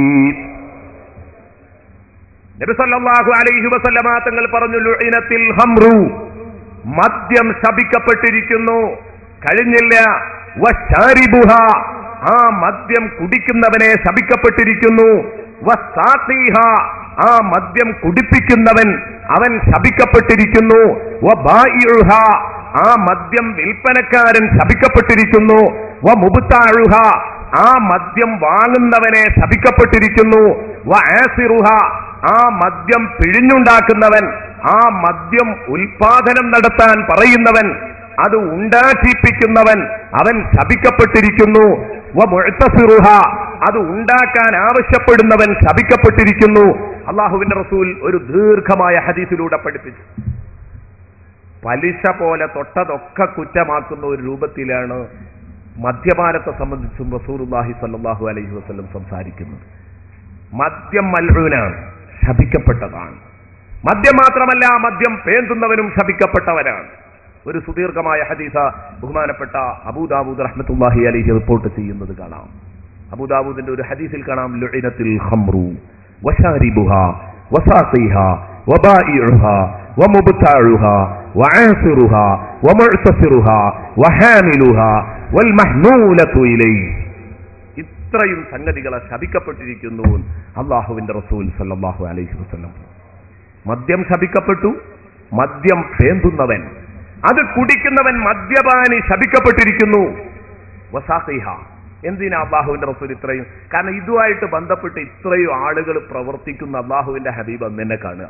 നബി സല്ലല്ലാഹു അലൈഹി വസല്ലമ തങ്ങൾ പറഞ്ഞു ലുഇനത്തിൽ ഹംറു മദ്യം ശപിക്കപ്പെട്ടിരിക്കുന്നു കഴിഞ്ഞില്ല വശാരിബുഹ ആ മദ്യം കുടിക്കുന്നവനെ ശപിക്കപ്പെട്ടിരിക്കുന്നു വസാഖീഹ ആ മദ്യം കുടിപ്പിക്കുന്നവൻ അവൻ ശപിക്കപ്പെട്ടിരിക്കുന്നു വബായിഉഹ ആ മദ്യം വിൽപ്പനക്കാരൻ ശപിക്കപ്പെട്ടിരിക്കുന്നു വമുബ്താഉഹ ആ മദ്യം വാങ്ങുന്നവനെ ശപിക്കപ്പെട്ടിരിക്കുന്നു വആസിറുഹ ആ മദ്യം പിഴിഞ്ഞുണ്ടാക്കുന്നവൻ ആ മദ്യം ഉൽപാദനം നടത്താൻ പറയുന്നവൻ അത് ഉണ്ടാക്കിപ്പിക്കുന്നവൻ അവൻ ശപിക്കപ്പെട്ടിരിക്കുന്നു വമുഅ്തസിറുഹ അത് ഉണ്ടാക്കാൻ ആവശ്യപ്പെടുന്നവൻ ശപിക്കപ്പെട്ടിരിക്കുന്നു അള്ളാഹുവിന്റെ റസൂൽ ഒരു ദീർഘമായ ഹദീസിലൂടെ പഠിപ്പിച്ചു പലിശ പോലെ തൊട്ടതൊക്കെ കുറ്റമാക്കുന്ന ഒരു രൂപത്തിലാണ് മദ്യപാനത്തെ സംബന്ധിച്ചും റസൂലുള്ളാഹി സ്വല്ലല്ലാഹു അലൈഹി വസല്ലം സംസാരിക്കുന്നത് മദ്യം മൽഊനാണ് ശപിക്കപ്പെട്ടതാണ് മദ്യം മാത്രമല്ല മദ്യം പേന്തുന്നവനും ശപിക്കപ്പെട്ടവനാണ് ഒരു സുദീർഘമായ ഹദീസ ബഹുമാനപ്പെട്ട അബൂദാബൂദ് റഹ്മത്തുള്ളാഹി അലൈഹി റിപ്പോർട്ട് ചെയ്യുന്നത് കാണാം അബൂദാബൂദിന്റെ ഒരു ഹദീസിൽ കാണാം ലുഇനത്തിൽ ഖംറു വശാരിബുഹ വസാഖിഹ വബായിഉഹ വമുബ്താഉഹ വആസിറുഹ വമുഅ്തസിറുഹ വഹാമിലുഹ വൽമഹ്മൂലതു ഇലൈഹി ഇത്രയും സംഗതികളെ ശപിക്കപ്പെട്ടിരിക്കുന്നു അള്ളാഹുവിന്റെ റസൂൽ സല്ലല്ലാഹു അലൈഹി വസല്ലം മദ്യം ശപിക്കപ്പെട്ടു മദ്യം പേന്തുന്നവൻ അത് കുടിക്കുന്നവൻ മദ്യപാനി ശപിക്കപ്പെട്ടിരിക്കുന്നു വസാഖിഹ എന്തിനാ അള്ളാഹുവിന്റെ റസൂൽ ഇത്രയും കാരണം ഇതുമായിട്ട് ബന്ധപ്പെട്ട് ഇത്രയും ആളുകൾ പ്രവർത്തിക്കുന്ന അള്ളാഹുവിന്റെ ഹബീബ് അന്നെ കാണുക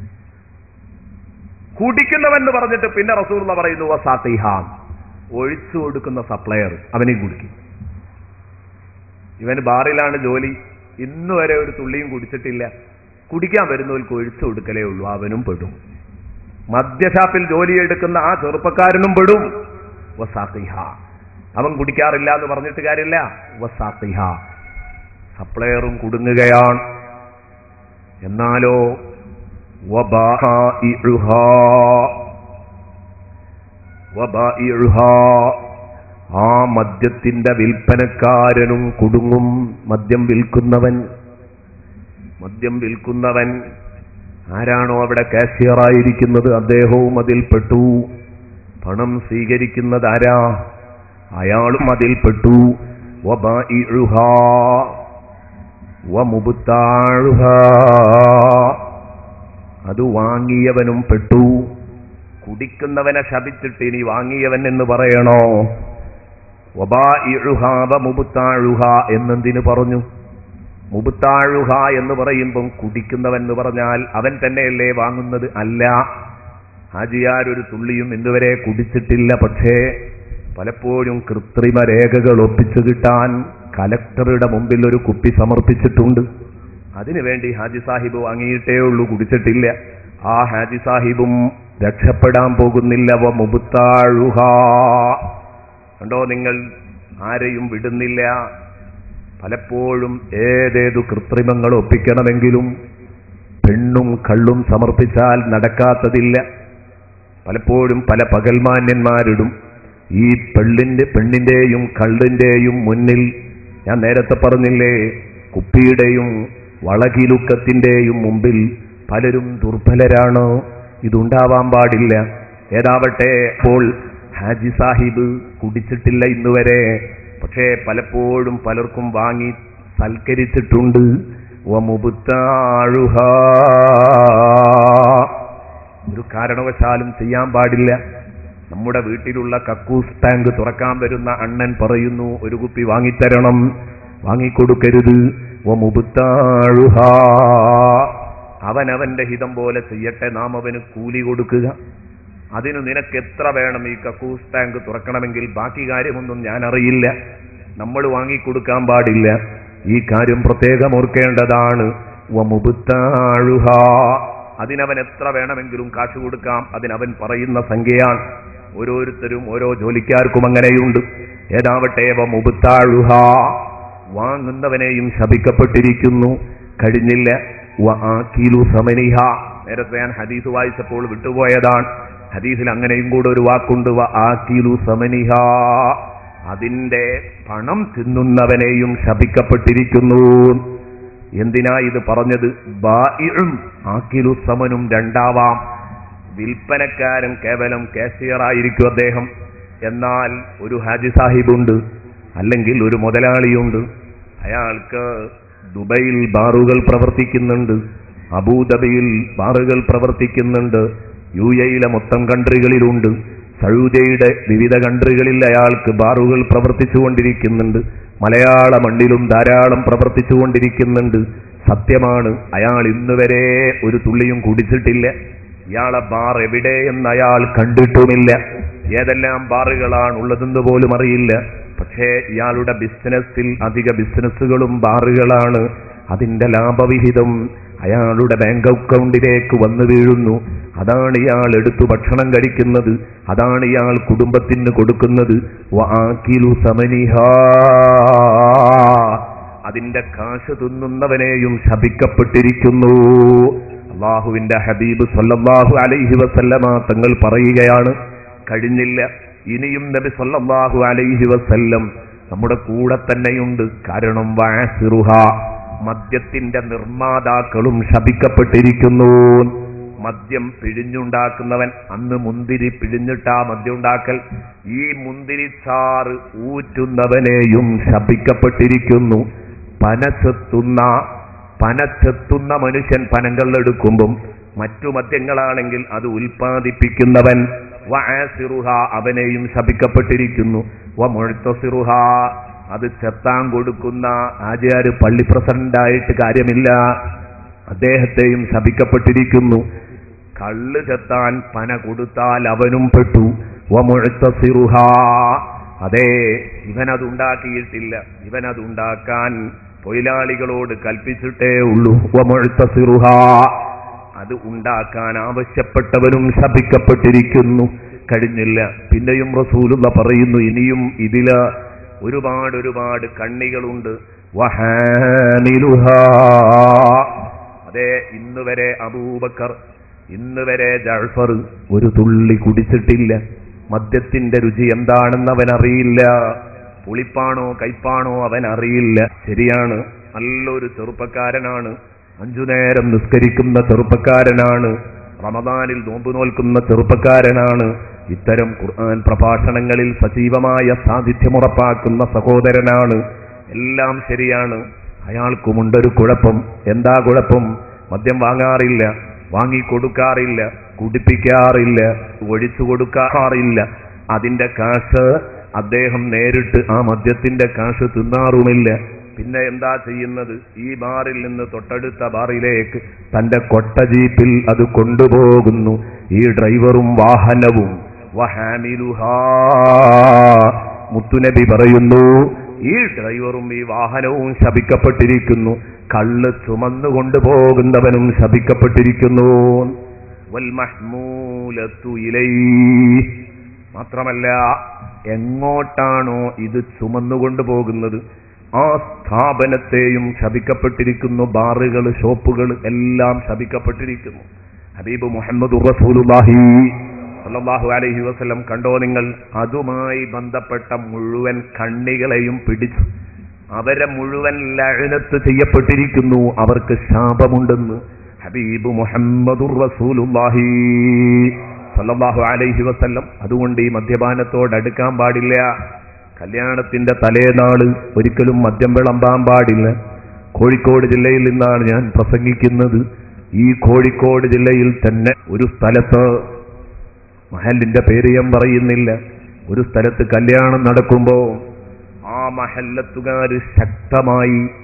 കുടിക്കുന്നവൻ എന്ന് പറഞ്ഞിട്ട് പിന്നെ റസൂൽ പറയുന്നു വസാഖിഹ ഒഴിച്ചു കൊടുക്കുന്ന സപ്ലയർ അവനെയും കുടിക്കും ഇവന് ബാറിലാണ് ജോലി ഇന്നു വരെ ഒരു തുള്ളിയും കുടിച്ചിട്ടില്ല കുടിക്കാൻ വരുന്നവർക്ക് ഒഴിച്ചു കൊടുക്കലേ ഉള്ളൂ അവനും പെടും മദ്യഷാപ്പിൽ ജോലിയെടുക്കുന്ന ആ ചെറുപ്പക്കാരനും പെടും വസാഖിഹ അവൻ കുടിക്കാറില്ല എന്ന് പറഞ്ഞിട്ട് കാര്യമില്ല വസാഖിഹ സപ്ലയറും കുടുങ്ങുകയാണ് എന്നാലോ വബാഇഉഹാ വബാഇഉഹാ ആ മദ്യത്തിന്റെ വിൽപ്പനക്കാരനും കുടുങ്ങും മദ്യം വിൽക്കുന്നവൻ മദ്യം വിൽക്കുന്നവൻ ആരാണോ അവിടെ കാഷ്യറായിരിക്കുന്നത് അദ്ദേഹവും അതിൽപ്പെട്ടു പണം സ്വീകരിക്കുന്നത് ആരാ അയാളും അതിൽപ്പെട്ടു വബാഇഉഹാ വമുബ്താഉഹാ അത് വാങ്ങിയവനും പെട്ടു കുടിക്കുന്നവനെ ശപിച്ചിട്ട് ഇനി വാങ്ങിയവൻ എന്ന് പറയണോ വബാഇഉഹാ വമുബ്താഉഹ എന്നെന്തിനു പറഞ്ഞു മുബുത്താഴുഹ എന്ന് പറയുമ്പം കുടിക്കുന്നവൻ എന്ന് പറഞ്ഞാൽ അവൻ തന്നെയല്ലേ വാങ്ങുന്നത് അല്ല ഹാജിയാർ ഒരു തുള്ളിയും ഇന്നുവരെ കുടിച്ചിട്ടില്ല പക്ഷേ പലപ്പോഴും കൃത്രിമ രേഖകൾ ഒപ്പിച്ചു കിട്ടാൻ കലക്ടറുടെ മുമ്പിൽ ഒരു കുപ്പി സമർപ്പിച്ചിട്ടുണ്ട് അതിനുവേണ്ടി ഹാജി സാഹിബ് വാങ്ങിയിട്ടേ ഉള്ളൂ കുടിച്ചിട്ടില്ല ആ ഹാജി സാഹിബും രക്ഷപ്പെടാൻ പോകുന്നില്ല വ മുബുത്താഴുഹ കണ്ടോ നിങ്ങൾ ആരെയും വിടുന്നില്ല പലപ്പോഴും ഏതേതു കൃത്രിമങ്ങൾ ഒപ്പിക്കണമെങ്കിലും പെണ്ണും കള്ളും സമർപ്പിച്ചാൽ നടക്കാത്തതില്ല പലപ്പോഴും പല പകൽമാന്യന്മാരിടും ഈ പെള്ളിന്റെ പെണ്ണിന്റെയും കള്ളിന്റെയും മുന്നിൽ ഞാൻ നേരത്തെ പറഞ്ഞില്ലേ കുപ്പിയുടെയും വളകിലുക്കത്തിന്റെയും മുമ്പിൽ പലരും ദുർബലരാണ് ഇതുണ്ടാവാൻ പാടില്ല ഏതാവട്ടെ അപ്പോൾ ഹാജി സാഹിബ് കുടിച്ചിട്ടില്ല ഇന്നുവരെ പക്ഷേ പലപ്പോഴും പലർക്കും വാങ്ങി സൽക്കരിച്ചിട്ടുണ്ട് വമുബുത്താഴുഹ. ഒരു കാരണവശാലും ചെയ്യാൻ പാടില്ല നമ്മുടെ വീട്ടിലുള്ള കക്കൂസ് ടാങ്ക് തുറക്കാൻ വരുന്ന അണ്ണൻ പറയുന്നു ഒരു കുപ്പി വാങ്ങിത്തരണം വാങ്ങിക്കൊടുക്കരുത് വമുബ്താഴുഹാ. അവനവന്റെ ഹിതം പോലെ ചെയ്യട്ടെ നാം അവന് കൂലി കൊടുക്കുക അതിന് നിനക്ക് എത്ര വേണം ഈ കക്കൂസ് ടാങ്ക് തുറക്കണമെങ്കിൽ ബാക്കി കാര്യമൊന്നും ഞാൻ അറിയില്ല നമ്മൾ വാങ്ങിക്കൊടുക്കാൻ പാടില്ല ഈ കാര്യം പ്രത്യേകം ഓർക്കേണ്ടതാണ് വമുബ്താഴുഹാ. അതിനവൻ എത്ര വേണമെങ്കിലും കാശ് കൊടുക്കാം അതിനവൻ പറയുന്ന സംഖ്യയാണ് ഓരോരുത്തരും ഓരോ ജോലിക്കാർക്കും അങ്ങനെയുണ്ട് ഏതാവട്ടെ വമുബ്താഴുഹ വാങ്ങുന്നവനെയും ശപിക്കപ്പെട്ടിരിക്കുന്നു കഴിഞ്ഞില്ല വആകിലു സമനിഹ നേരത്തെ ഞാൻ ഹദീസ് വായിച്ചപ്പോൾ വിട്ടുപോയതാണ് ഹദീസിൽ അങ്ങനെയും കൂടെ ഒരു വാക്കുണ്ട് വആകിലു സമനിഹ അതിന്റെ പണം തിന്നുന്നവനെയും ശപിക്കപ്പെട്ടിരിക്കുന്നു എന്തിനാ ഇത് പറഞ്ഞത് ബായിഴും ആക്കിലു സമനും രണ്ടാവാം വിൽപ്പനക്കാരൻ കേവലം കാഷ്യറായിരിക്കും അദ്ദേഹം എന്നാൽ ഒരു ഹാജി സാഹിബുണ്ട് അല്ലെങ്കിൽ ഒരു മുതലാളിയുണ്ട് അയാൾക്ക് ദുബൈയിൽ ബാറുകൾ പ്രവർത്തിക്കുന്നുണ്ട് അബൂദബിയിൽ ബാറുകൾ പ്രവർത്തിക്കുന്നുണ്ട് യു എയിലെ മൊത്തം കൺട്രികളിലുണ്ട് സൗദിയുടെ വിവിധ കൺട്രികളിൽ അയാൾക്ക് ബാറുകൾ പ്രവർത്തിച്ചുകൊണ്ടിരിക്കുന്നുണ്ട് മലയാള മണ്ണിലും ധാരാളം പ്രവർത്തിച്ചുകൊണ്ടിരിക്കുന്നുണ്ട് സത്യമാണ് അയാൾ ഇന്നുവരെ ഒരു തുള്ളിയും കുടിച്ചിട്ടില്ല ഇയാളെ ബാർ എവിടെ എന്ന് അയാൾ കണ്ടിട്ടുമില്ല ഏതെല്ലാം ബാറുകളാണ് ഉള്ളതെന്ന് പോലും അറിയില്ല പക്ഷേ ഇയാളുടെ ബിസിനസ്സിൽ അധിക ബിസിനസ്സുകളും ബാറുകളാണ് അതിന്റെ ലാഭവിഹിതം അയാളുടെ ബാങ്ക് അക്കൗണ്ടിലേക്ക് വന്നു വീഴുന്നു അതാണ് ഇയാൾ എടുത്തു ഭക്ഷണം കഴിക്കുന്നത് അതാണ് ഇയാൾ കുടുംബത്തിന് കൊടുക്കുന്നത് വആകിലു സമനിഹാ. അതിന്റെ കാശ് തിന്നുന്നവനെയും ശപിക്കപ്പെട്ടിരിക്കുന്നു അള്ളാഹുവിന്റെ ഹബീബ് സല്ലല്ലാഹു അലൈഹി വസല്ലമ തങ്ങൾ പറയുകയാണ് കഴിഞ്ഞില്ല ഇനിയും നബി സല്ലല്ലാഹു അലൈഹി വസല്ലം നമ്മുടെ കൂടെ തന്നെയുണ്ട് കാരണം വാസിറുഹ മദ്യത്തിന്റെ നിർമ്മാതാക്കളും ശപിക്കപ്പെട്ടിരിക്കുന്നു മദ്യം പിഴിഞ്ഞുണ്ടാക്കുന്നവൻ അന്ന് മുന്തിരി പിഴിഞ്ഞിട്ടാ മദ്യം ഉണ്ടാക്കൽ ഈ മുന്തിരി ചാറ് ഊറ്റുന്നവനെയും ശപിക്കപ്പെട്ടിരിക്കുന്നു പനച്ചെത്തുന്ന പനച്ചെത്തുന്ന മനുഷ്യൻ പനങ്ങൾ എടുക്കുമ്പം മറ്റു മദ്യങ്ങളാണെങ്കിൽ അത് ഉൽപ്പാദിപ്പിക്കുന്നവൻ വഅസിറുഹ അവനെയും ശപിക്കപ്പെട്ടിരിക്കുന്നു വമുഴ്ത്തസിറുഹ അത് ചെത്താൻ കൊടുക്കുന്ന ആചാര് പള്ളി പ്രസിഡന്റായിട്ട് കാര്യമില്ല അദ്ദേഹത്തെയും ശപിക്കപ്പെട്ടിരിക്കുന്നു കള്ള് ചെത്താൻ പന കൊടുത്താൽ അവനും പെട്ടു വമുഴ്ത്തസിറുഹ അതെ ഇവനതുണ്ടാക്കിയിട്ടില്ല ഇവനതുണ്ടാക്കാൻ തൊഴിലാളികളോട് കൽപ്പിച്ചിട്ടേ ഉള്ളൂ വമുഴ്ത്തസിറുഹ അത് ഉണ്ടാക്കാൻ ആവശ്യപ്പെട്ടവനും ശപിക്കപ്പെട്ടിരിക്കുന്നു കഴിഞ്ഞില്ല പിന്നെയും റസൂലുള്ള പറയുന്നു ഇനിയും ഇതില് ഒരുപാട് ഒരുപാട് കണ്ണികളുണ്ട് വഹാമിലുഹാ. അതെ ഇന്ന് വരെ അബൂബക്കർ ഇന്ന് വരെ ജഅഫർ ഒരു തുള്ളി കുടിച്ചിട്ടില്ല മദ്യത്തിന്റെ രുചി എന്താണെന്ന് അവൻ അറിയില്ല പുളിപ്പാണോ കയ്പാണോ അവൻ അറിയില്ല ശരിയാണ് നല്ലൊരു ചെറുപ്പക്കാരനാണ് അഞ്ചു നേരം നിസ്കരിക്കുന്ന ചെറുപ്പക്കാരനാണ് റമദാനിൽ നോമ്പ് നോൽക്കുന്ന ചെറുപ്പക്കാരനാണ് ഇത്തരം ഖുർആൻ പ്രഭാഷണങ്ങളിൽ സജീവമായ സാന്നിധ്യമുറപ്പാക്കുന്ന സഹോദരനാണ് എല്ലാം ശരിയാണ് അയാൾക്കുമുണ്ടൊരു കുഴപ്പം എന്താ കുഴപ്പം മദ്യം വാങ്ങാറില്ല വാങ്ങിക്കൊടുക്കാറില്ല കുടിപ്പിക്കാറില്ല ഒഴിച്ചു കൊടുക്കാറില്ല അതിന്റെ കാശ് അദ്ദേഹം നേരിട്ട് ആ മദ്യത്തിന്റെ കാശ് തിന്നാറുമില്ല പിന്നെ എന്താ ചെയ്യുന്നത് ഈ ബാറിൽ നിന്ന് തൊട്ടടുത്ത ബാറിലേക്ക് തന്റെ കൊട്ട ജീപ്പിൽ അത് കൊണ്ടുപോകുന്നു ഈ ഡ്രൈവറും വാഹനവും വഹാമിലുഹാ മുത്തുനബി പറയുന്നു ഈ ഡ്രൈവറും ഈ വാഹനവും ശപിക്കപ്പെട്ടിരിക്കുന്നു കള്ള് ചുമന്നു കൊണ്ടുപോകുന്നവനും ശപിക്കപ്പെട്ടിരിക്കുന്നു വൽമഹ്മൂലത്തു ഇലൈഹി. മാത്രമല്ല എങ്ങോട്ടാണോ ഇത് ചുമന്നുകൊണ്ടു പോകുന്നത് ആ സ്ഥാപനത്തെയും ശപിക്കപ്പെട്ടിരിക്കുന്നു ബാറുകൾ ഷോപ്പുകൾ എല്ലാം ശപിക്കപ്പെട്ടിരിക്കുന്നു ഹബീബ് മുഹമ്മദ് റസൂലുള്ളാഹി സല്ലല്ലാഹു അലൈഹി വസല്ലം കണ്ടോ നിങ്ങൾ അതുമായി ബന്ധപ്പെട്ട മുഴുവൻ കണ്ണികളെയും പിടിച്ചു അവരെ മുഴുവൻ ലഴനത്ത് ചെയ്യപ്പെട്ടിരിക്കുന്നു അവർക്ക് ശാപമുണ്ടെന്ന് ഹബീബ് മുഹമ്മദുർ റസൂലുള്ളാഹി സല്ലല്ലാഹു അലൈഹി വസല്ലം അതുകൊണ്ട് ഈ മദ്യപാനത്തോട് അടുക്കാൻ പാടില്ല കല്യാണത്തിന്റെ തലേനാള് ഒരിക്കലും മദ്യം വിളമ്പാൻ പാടില്ല കോഴിക്കോട് ജില്ലയിൽ നിന്നാണ് ഞാൻ പ്രസംഗിക്കുന്നത് ഈ കോഴിക്കോട് ജില്ലയിൽ തന്നെ ഒരു സ്ഥലത്ത് മഹലിന്റെ പേര് ഞാൻ പറയുന്നില്ല ഒരു സ്ഥലത്ത് കല്യാണം നടക്കുമ്പോ ആ മഹല്ലത്തുകാര് ശക്തമായി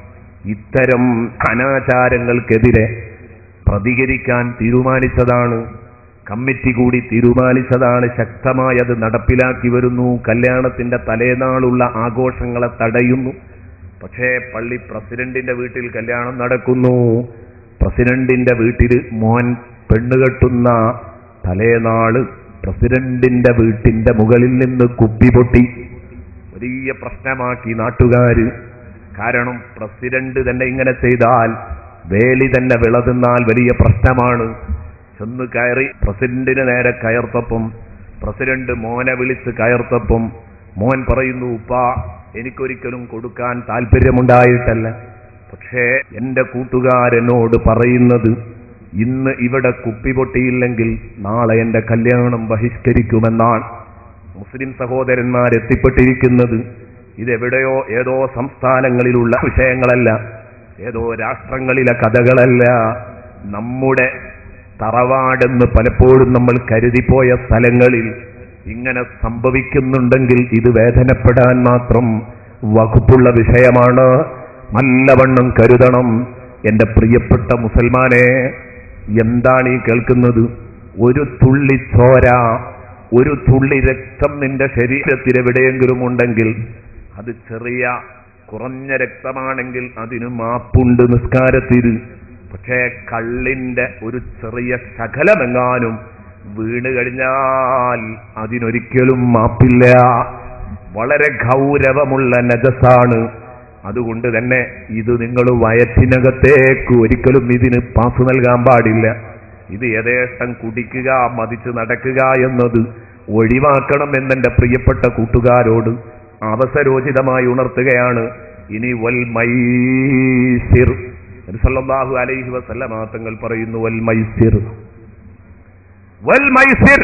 ഇത്തരം അനാചാരങ്ങൾക്കെതിരെ പ്രതികരിക്കാൻ തീരുമാനിച്ചതാണ് കമ്മിറ്റി കൂടി തീരുമാനിച്ചതാണ് ശക്തമായി അത് നടപ്പിലാക്കി വരുന്നു കല്യാണത്തിന്റെ തലേനാളുള്ള ആഘോഷങ്ങളെ തടയുന്നു പക്ഷേ പള്ളി പ്രസിഡന്റിന്റെ വീട്ടിൽ കല്യാണം നടക്കുന്നു പ്രസിഡന്റിന്റെ വീട്ടിൽ മോൻ പെണ്ണുകെട്ടുന്ന തലേനാള് പ്രസിഡന്റിന്റെ വീട്ടിന്റെ മുകളിൽ നിന്ന് കുപ്പി പൊട്ടി വലിയ പ്രശ്നമാക്കി നാട്ടുകാര് കാരണം പ്രസിഡന്റ് തന്നെ ഇങ്ങനെ ചെയ്താൽ വേലി തന്നെ വിളതുന്നാൽ വലിയ പ്രശ്നമാണ് ചെന്ന് കയറി പ്രസിഡന്റിന് നേരെ കയർത്തപ്പം പ്രസിഡന്റ് മോനെ വിളിച്ച് കയർത്തപ്പം മോൻ പറയുന്നു ഉപ്പ എനിക്കൊരിക്കലും കൊടുക്കാൻ താല്പര്യമുണ്ടായിട്ടല്ല പക്ഷേ എന്റെ കൂട്ടുകാരനോട് പറയുന്നത് ഇന്ന് ഇവിടെ കുപ്പി പൊട്ടിയില്ലെങ്കിൽ നാളെ എന്റെ കല്യാണം ബഹിഷ്കരിക്കുമെന്നാണ് മുസ്ലിം സഹോദരന്മാർ എത്തിപ്പെട്ടിരിക്കുന്നത് ഇതെവിടെയോ ഏതോ സംസ്ഥാനങ്ങളിലുള്ള വിഷയങ്ങളല്ല ഏതോ രാഷ്ട്രങ്ങളിലെ കഥകളല്ല നമ്മുടെ തറവാടെന്ന് പലപ്പോഴും നമ്മൾ കരുതിപ്പോയ സ്ഥലങ്ങളിൽ ഇങ്ങനെ സംഭവിക്കുന്നുണ്ടെങ്കിൽ ഇത് വേദനപ്പെടാൻ മാത്രം വകുപ്പുള്ള വിഷയമാണ് നല്ലവണ്ണം കരുതണം എന്റെ പ്രിയപ്പെട്ട മുസൽമാനെ എന്താണ് ഈ കേൾക്കുന്നത് ഒരു തുള്ളി ചോര ഒരു തുള്ളി രക്തം നിന്റെ ശരീരത്തിൽ എവിടെയെങ്കിലും ഉണ്ടെങ്കിൽ അത് ചെറിയ കുറഞ്ഞ രക്തമാണെങ്കിൽ അതിന് മാപ്പുണ്ട് നിസ്കാരത്തിൽ പക്ഷേ കള്ളിന്റെ ഒരു ചെറിയ ശകലമെങ്ങാനും വീണ് കഴിഞ്ഞാൽ അതിനൊരിക്കലും മാപ്പില്ല വളരെ ഗൗരവമുള്ള നജസാണ് അതുകൊണ്ട് തന്നെ ഇത് നിങ്ങൾ വയറ്റിനകത്തേക്ക് ഒരിക്കലും ഇതിന് പാസ് നൽകാൻ പാടില്ല ഇത് യഥേഷ്ടം കുടിക്കുക മതിച്ച് നടക്കുക എന്നത് ഒഴിവാക്കണം എന്നെന്റെ പ്രിയപ്പെട്ട കൂട്ടുകാരോട് അവസരോചിതമായി ഉണർത്തുകയാണ് ഇനി വൽ മൈസിർ നബി സല്ലല്ലാഹു അലൈഹി വസല്ലമ തങ്ങൾ പറയുന്നു വൽ മൈസിർ വൽ മൈസിർ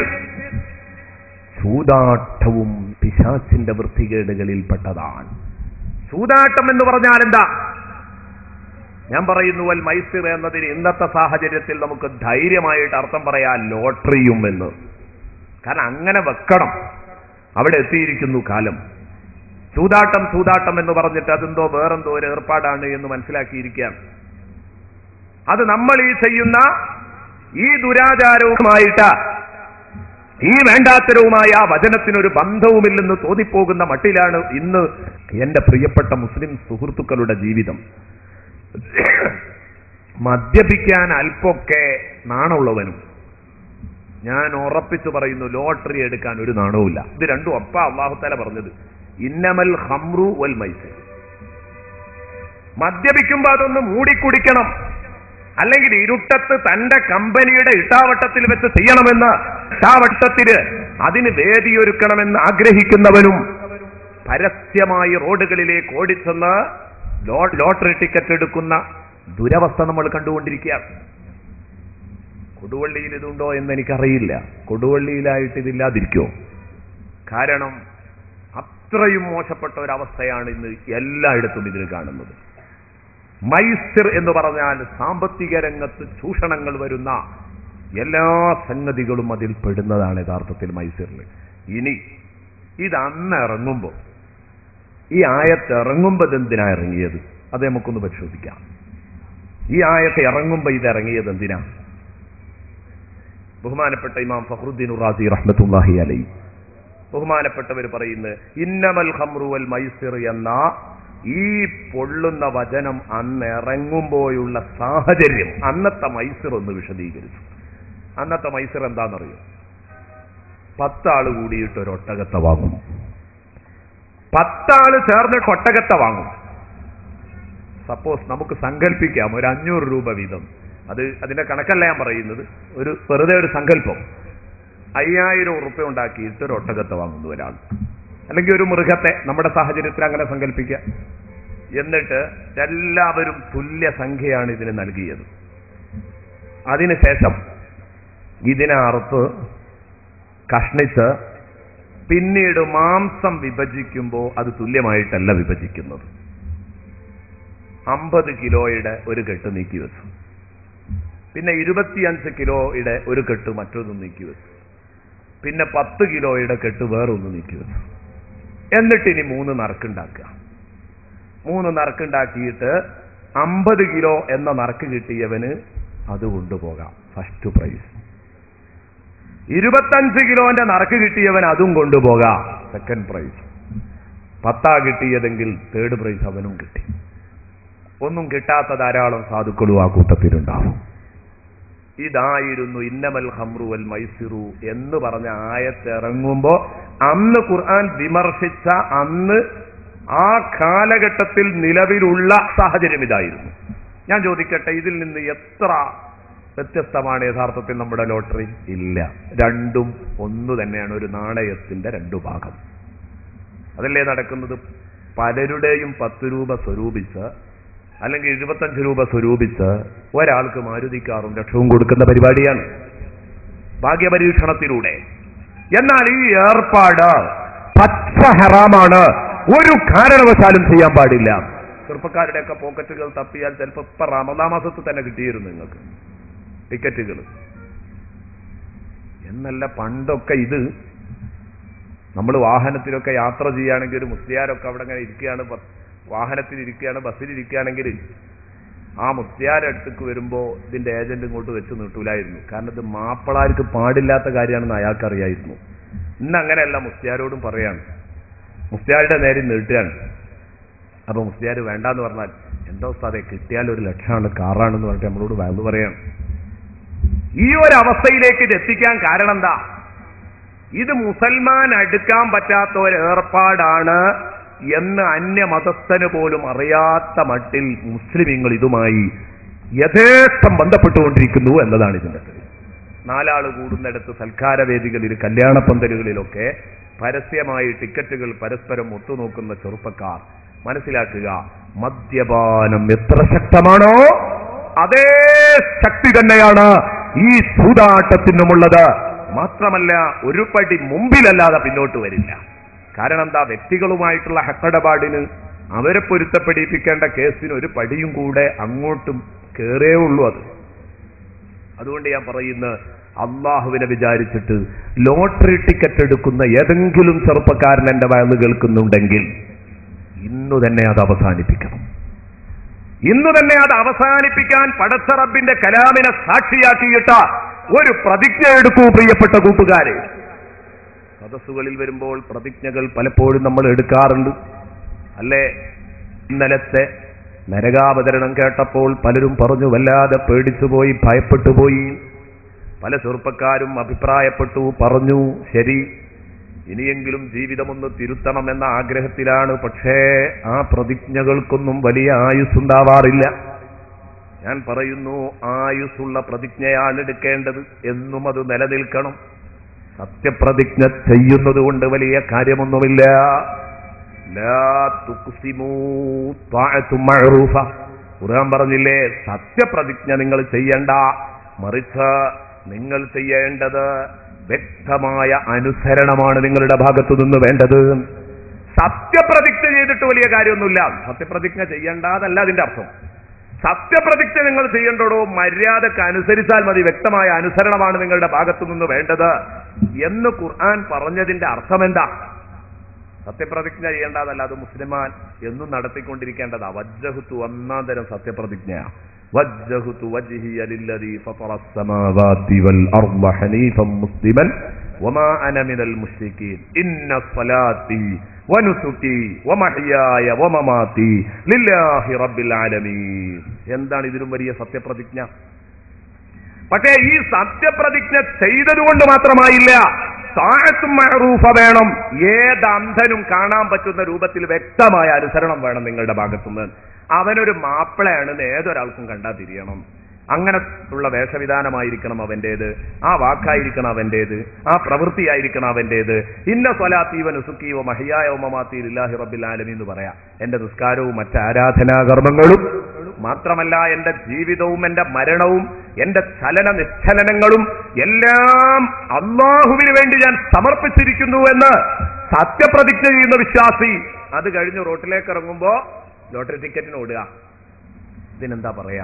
ചൂതാട്ടവും പിശാച്ചിന്റെ വൃത്തികേടുകളിൽപ്പെട്ടതാണ് ചൂതാട്ടം എന്ന് പറഞ്ഞാൽ എന്താ ഞാൻ പറയുന്നു വൽ മൈസിർ എന്നതിന് ഇന്നത്തെ സാഹചര്യത്തിൽ നമുക്ക് ധൈര്യമായിട്ട് അർത്ഥം പറയാം ലോട്ടറിയും എന്ന് കാരണം അങ്ങനെ വെക്കണം അവിടെ എത്തിയിരിക്കുന്നു കാലം ചൂതാട്ടം ചൂതാട്ടം എന്ന് പറഞ്ഞിട്ട് അതെന്തോ വേറെന്തോ ഒരു ഏർപ്പാടാണ് എന്ന് മനസ്സിലാക്കിയിരിക്കാം അത് നമ്മൾ ഈ ചെയ്യുന്ന ഈ ദുരാചാരവുമായിട്ട് ഈ വേണ്ടാത്തരവുമായ ആ വചനത്തിനൊരു ബന്ധവുമില്ലെന്ന് തോന്നിപ്പോകുന്ന മട്ടിലാണ് ഇന്ന് എന്റെ പ്രിയപ്പെട്ട മുസ്ലിം സുഹൃത്തുക്കളുടെ ജീവിതം മദ്യപിക്കാൻ അല്പമൊക്കെ നാണമുള്ളവനും ഞാൻ ഉറപ്പിച്ചു പറയുന്നു ലോട്ടറി എടുക്കാൻ ഒരു നാണവുമില്ല ഇത് രണ്ടും ഒപ്പ അള്ളാഹുത്താല പറഞ്ഞത് ഇന്നമൽ ഹംറു വൽ മൈസർ മദ്യപിക്കുമ്പോ അതൊന്ന് മൂടിക്കുടിക്കണം അല്ലെങ്കിൽ ഇരുട്ടത്ത് തന്റെ കമ്പനിയുടെ ഇട്ടാവട്ടത്തിൽ വെച്ച് ചെയ്യണമെന്ന് ഇട്ടാവട്ടത്തിന് അതിന് വേദിയൊരുക്കണമെന്ന് ആഗ്രഹിക്കുന്നവനും പരസ്യമായി റോഡുകളിലേക്ക് ഓടിച്ചെന്ന് ലോ- ലോട്ടറി ടിക്കറ്റ് എടുക്കുന്ന ദുരവസ്ഥ നമ്മൾ കണ്ടുകൊണ്ടിരിക്കുകയാണ് കൊടുവള്ളിയിൽ ഇതുണ്ടോ എന്ന് എനിക്കറിയില്ല കൊടുവള്ളിയിലായിട്ട് ഇതില്ലാതിരിക്കോ കാരണം അത്രയും മോശപ്പെട്ട ഒരവസ്ഥയാണ് ഇന്ന് എല്ലായിടത്തും ഇതിന് കാണുന്നത് മൈസിർ എന്ന് പറഞ്ഞാൽ സാമ്പത്തിക രംഗത്ത് ചൂഷണങ്ങൾ വരുന്ന എല്ലാ സംഗതികളും അതിൽ പെടുന്നതാണ് യഥാർത്ഥത്തിൽ മൈസൂരിൽ ഇനി ഇത് അന്ന് ഇറങ്ങുമ്പോൾ ഈ ആയത്ത് ഇറങ്ങുമ്പോൾ ഇതെന്തിനാ ഇറങ്ങിയത് അത് നമുക്കൊന്ന് പരിശോധിക്കാം ഈ ആയത്ത് ഇറങ്ങുമ്പോൾ ഇത് ഇറങ്ങിയത് എന്തിനാ ബഹുമാനപ്പെട്ട ഇമാം ഫഖറുദ്ദീൻ റാസി റഹ്മത്തുല്ലാഹി അലൈ ബഹുമാനപ്പെട്ടവർ പറയുന്നത് ഇന്നമൽ ഖംറു വൽ മൈസിർ എന്ന ഈ പൊള്ളുന്ന വചനം അന്ന് ഇറങ്ങുമ്പോഴുള്ള സാഹചര്യം അന്നത്തെ മൈസിർ ഒന്ന് വിശദീകരിച്ചു അന്നത്തെ മൈസിർ എന്താണെന്നറിയോ പത്താള് കൂടിയിട്ട് ഒരു ഒട്ടകത്തെ വാങ്ങും പത്താള് ചേർന്നിട്ട് ഒട്ടകത്തെ വാങ്ങും സപ്പോസ് നമുക്ക് സങ്കല്പിക്കാം ഒരു അഞ്ഞൂറ് രൂപ വീതം അത് അതിന്റെ കണക്കല്ല ഞാൻ പറയുന്നത് ഒരു വെറുതെ ഒരു സങ്കല്പം അയ്യായിരം ഉറുപ്പ്യ ഉണ്ടാക്കിയിട്ട് ഒരു ഒട്ടകത്തെ വാങ്ങുന്നു ഒരാൾ അല്ലെങ്കിൽ ഒരു മൃഗത്തെ നമ്മുടെ സാഹചര്യത്തിൽ അങ്ങനെ സങ്കല്പിക്കാം എന്നിട്ട് എല്ലാവരും തുല്യ സംഖ്യയാണ് ഇതിന് നൽകിയത് അതിനുശേഷം ഇതിനെ അറുത്ത് കഷ്ണിച്ച് പിന്നീട് മാംസം വിഭജിക്കുമ്പോൾ അത് തുല്യമായിട്ടല്ല വിഭജിക്കുന്നത് അമ്പത് കിലോയുടെ ഒരു കെട്ട് നീക്കി വെച്ചു പിന്നെ ഇരുപത്തിയഞ്ച് കിലോയുടെ ഒരു കെട്ട് മറ്റൊന്ന് നീക്കി വെച്ചു പിന്നെ പത്ത് കിലോയുടെ കെട്ട് വേറൊന്ന് നീക്കി വെച്ചു എന്നിട്ട് ഇനി മൂന്ന് നറുക്കുണ്ടാക്കുക മൂന്ന് നറുക്കുണ്ടാക്കിയിട്ട് അമ്പത് കിലോ എന്ന നറുക്ക് കിട്ടിയവന് അത് കൊണ്ടുപോകാം ഫസ്റ്റ് പ്രൈസ് ഇരുപത്തഞ്ച് കിലോന്റെ നറുക്ക് കിട്ടിയവൻ അതും കൊണ്ടുപോകാം സെക്കൻഡ് പ്രൈസ് പത്താ കിട്ടിയതെങ്കിൽ തേർഡ് പ്രൈസ് അവനും കിട്ടി ഒന്നും കിട്ടാത്ത ധാരാളം സാധുക്കളും ആ കൂട്ടത്തിലുണ്ടാവും ഇതായിരുന്നു ഇന്നമൽ ഹംറു വൽ മൈസിറു എന്ന് പറഞ്ഞ ആയത്തിറങ്ങുമ്പോ അന്ന് ഖുർആൻ വിമർശിച്ച അന്ന് ആ കാലഘട്ടത്തിൽ നിലവിലുള്ള സാഹചര്യം ഇതായിരുന്നു ഞാൻ ചോദിക്കട്ടെ ഇതിൽ നിന്ന് എത്ര വ്യത്യസ്തമാണ് യഥാർത്ഥത്തിൽ നമ്മുടെ ലോട്ടറി ഇല്ല രണ്ടും ഒന്നു തന്നെയാണ് ഒരു നാണയത്തിന്റെ രണ്ടു ഭാഗം അതല്ലേ നടക്കുന്നത് പലരുടെയും പത്ത് രൂപ സ്വരൂപിച്ച് അല്ലെങ്കിൽ എഴുപത്തഞ്ച് രൂപ സ്വരൂപിച്ച് ഒരാൾക്ക് മാരുതിക്കാറും ലക്ഷവും കൊടുക്കുന്ന പരിപാടിയാണ് ഭാഗ്യപരീക്ഷണത്തിലൂടെ എന്നാൽ ഈ ഏർപ്പാട് പച്ച ഹറാമാണ് ഒരു കാരണവശാലും ചെയ്യാൻ പാടില്ല ചെറുപ്പക്കാരുടെയൊക്കെ പോക്കറ്റുകൾ തപ്പിയാൽ ചിലപ്പോൾ ഇപ്പൊ റമദാ മാസത്തിൽ തന്നെ കിട്ടിയിരുന്നു നിങ്ങൾക്ക് ടിക്കറ്റുകൾ എന്നല്ല പണ്ടൊക്കെ ഇത് നമ്മൾ വാഹനത്തിലൊക്കെ യാത്ര ചെയ്യുകയാണെങ്കിൽ ഒരു മുസ്ലിയാരൊക്കെ അവിടെ അങ്ങനെ ഇരിക്കുകയാണ് ബ- വാഹനത്തിൽ ഇരിക്കുകയാണ് ബസ്സിൽ ഇരിക്കുകയാണെങ്കിൽ ആ മുസ്ലിയാരുടെ അടുത്തേക്ക് വരുമ്പോൾ ഇതിന്റെ ഏജന്റ് ഇങ്ങോട്ട് വെച്ച് നീട്ടൂലായിരുന്നു കാരണം ഇത് മാപ്പിളാർക്ക് പാടില്ലാത്ത കാര്യമാണെന്ന് അയാൾക്ക് അറിയായിരുന്നു ഇന്ന് അങ്ങനെയല്ല മുസ്ലിയാരോടും പറയാണ് മുസ്ലിയാരുടെ നേരെ നീട്ടുകയാണ് അപ്പൊ മുസ്ലിയാർ വേണ്ടാന്ന് പറഞ്ഞാൽ എന്തോ ഉസ്താദെ കിട്ടിയാൽ ഒരു ലക്ഷമാണ് കാറാണെന്ന് പറഞ്ഞിട്ട് നമ്മളോട് വയലു പറയാണ് ഈ ഒരു അവസ്ഥയിലേക്ക് ഇത് എത്തിക്കാൻ കാരണം എന്താ ഇത് മുസൽമാൻ അടുക്കാൻ പറ്റാത്ത ഒരു ഏർപ്പാടാണ് എന്ന് അന്യമതസ്ഥന് പോലും അറിയാത്ത മട്ടിൽ മുസ്ലിമീങ്ങൾ ഇതുമായി യഥേഷ്ടം ബന്ധപ്പെട്ടുകൊണ്ടിരിക്കുന്നു എന്നതാണ് ഇതിന്റെ തെളിവ് നാലാള് കൂടുന്നിടത്ത് സൽക്കാര വേദികളിൽ കല്യാണ പന്തലുകളിലൊക്കെ പരസ്യമായി ടിക്കറ്റുകൾ പരസ്പരം ഒത്തുനോക്കുന്ന ചെറുപ്പക്കാർ മനസ്സിലാക്കുക മദ്യപാനം എത്ര ശക്തമാണോ അതേ ശക്തി തന്നെയാണ് ഈ ചൂതാട്ടത്തിനുമുള്ളത് മാത്രമല്ല ഒരു പടി മുമ്പിലല്ലാതെ പിന്നോട്ട് വരില്ല കാരണം എന്താ വ്യക്തികളുമായിട്ടുള്ള ഹക്കടപാടിന് അവരെ പൊരുത്തപ്പെടിപ്പിക്കേണ്ട കേസിന് ഒരു പടിയും കൂടെ അങ്ങോട്ടും കേറേ ഉള്ളൂ അത് അതുകൊണ്ട് ഞാൻ പറയുന്ന അള്ളാഹുവിനെ വിചാരിച്ചിട്ട് ലോട്ടറി ടിക്കറ്റ് എടുക്കുന്ന ഏതെങ്കിലും ചെറുപ്പക്കാരൻ എന്റെ വയന്ന് കേൾക്കുന്നുണ്ടെങ്കിൽ ഇന്നു തന്നെ അത് അവസാനിപ്പിക്കണം ഇന്നു തന്നെ അത് അവസാനിപ്പിക്കാൻ പടച്ചറബിന്റെ കലാമിനെ സാക്ഷിയാക്കിയിട്ട് ഒരു പ്രതിജ്ഞ എടുക്കൂ പ്രിയപ്പെട്ട കൂട്ടുകാരെ സദസ്സുകളിൽ വരുമ്പോൾ പ്രതിജ്ഞകൾ പലപ്പോഴും നമ്മൾ എടുക്കാറുണ്ട് അല്ലേ ഇന്നലത്തെ നരകാവതരണം കേട്ടപ്പോൾ പലരും പറഞ്ഞു വല്ലാതെ പേടിച്ചുപോയി ഭയപ്പെട്ടുപോയി പല ചെറുപ്പക്കാരും അഭിപ്രായപ്പെട്ടു പറഞ്ഞു ശരി ഇനിയെങ്കിലും ജീവിതമൊന്ന് തിരുത്തണമെന്ന ആഗ്രഹത്തിലാണ് പക്ഷേ ആ പ്രതിജ്ഞകൾക്കൊന്നും വലിയ ആയുസ്സുണ്ടാവാറില്ല ഞാൻ പറയുന്നു ആയുസ്സുള്ള പ്രതിജ്ഞയാണ് എടുക്കേണ്ടത് എന്നും അത് നിലനിൽക്കണം സത്യപ്രതിജ്ഞ ചെയ്യുന്നത് കൊണ്ട് വലിയ കാര്യമൊന്നുമില്ല ലാ തുഖ്സിമൂ ത്വാഅത്തും മഅറൂഫ. ഖുർആൻ പറഞ്ഞില്ലേ സത്യപ്രതിജ്ഞ നിങ്ങൾ ചെയ്യണ്ട മറിച്ച് നിങ്ങൾ ചെയ്യേണ്ടത് വ്യക്തമായ അനുസരണമാണ് നിങ്ങളുടെ ഭാഗത്തു നിന്ന് വേണ്ടത് സത്യപ്രതിജ്ഞ ചെയ്തിട്ട് വലിയ കാര്യമൊന്നുമില്ല സത്യപ്രതിജ്ഞ ചെയ്യണ്ടാതല്ല അതിന്റെ അർത്ഥം സത്യപ്രതിജ്ഞ നിങ്ങൾ ചെയ്യേണ്ടടോ മര്യാദക്ക് അനുസരിച്ചാൽ മതി വ്യക്തമായ അനുസരണമാണ് നിങ്ങളുടെ ഭാഗത്തു നിന്ന് വേണ്ടത് എന്ന് ഖുർആൻ പറഞ്ഞതിന്റെ അർത്ഥം എന്താ സത്യപ്രതിജ്ഞ ചെയ്യേണ്ടതല്ല അത് മുസ്ലിമാൻ എന്നും നടത്തിക്കൊണ്ടിരിക്കേണ്ടതാ വജ്ജഹുത്തു ഒന്നാം തരം സത്യപ്രതിജ്ഞ വജ്ജഹുത്തു വജ്ഹിയ ലില്ലദീ ഫതറ السماوات والأرض حنيفا مسلما وما أنا من المشركين إن صلاتي ونسكي ومحياي ومماتي لله رب العالمين എന്താണ് ഇതിലും വലിയ സത്യപ്രതിജ്ഞ പക്ഷേ ഈ സത്യപ്രതിജ്ഞ ചെയ്തതുകൊണ്ട് മാത്രമായില്ല താഴത്തും മഹറൂഫ വേണം ഏത് അന്ധനും കാണാൻ പറ്റുന്ന രൂപത്തിൽ വ്യക്തമായ അനുസരണം വേണം നിങ്ങളുടെ ഭാഗത്തുനിന്ന് അവനൊരു മാപ്പിളയാണ് ഏതൊരാൾക്കും കണ്ടാ തിരിയണം അങ്ങനെ ഉള്ള വേഷവിധാനമായിരിക്കണം അവന്റേത് ആ വാക്കായിരിക്കണം അവന്റേത് ആ പ്രവൃത്തിയായിരിക്കണം അവന്റേത് ഇന്ന സ്വലാത്തീവ നുസുക്കീവ മഹിയായ ഉമമാത്തി ഇല്ലാഹി റബ്ബിൽ ആലമി എന്ന് പറയാം എന്റെ നിസ്കാരവും മറ്റ് ആരാധനാകർമ്മങ്ങളും മാത്രമല്ല എന്റെ ജീവിതവും എന്റെ മരണവും എന്റെ ചലന നിശ്ചലനങ്ങളും എല്ലാം അള്ളാഹുവിന് വേണ്ടി ഞാൻ സമർപ്പിച്ചിരിക്കുന്നു എന്ന് സത്യപ്രതിജ്ഞ ചെയ്യുന്ന വിശ്വാസി അത് കഴിഞ്ഞ് റോട്ടിലേക്ക് ഇറങ്ങുമ്പോ ലോട്ടറി ടിക്കറ്റിന് ഓടുക ഇതിനെന്താ പറയാ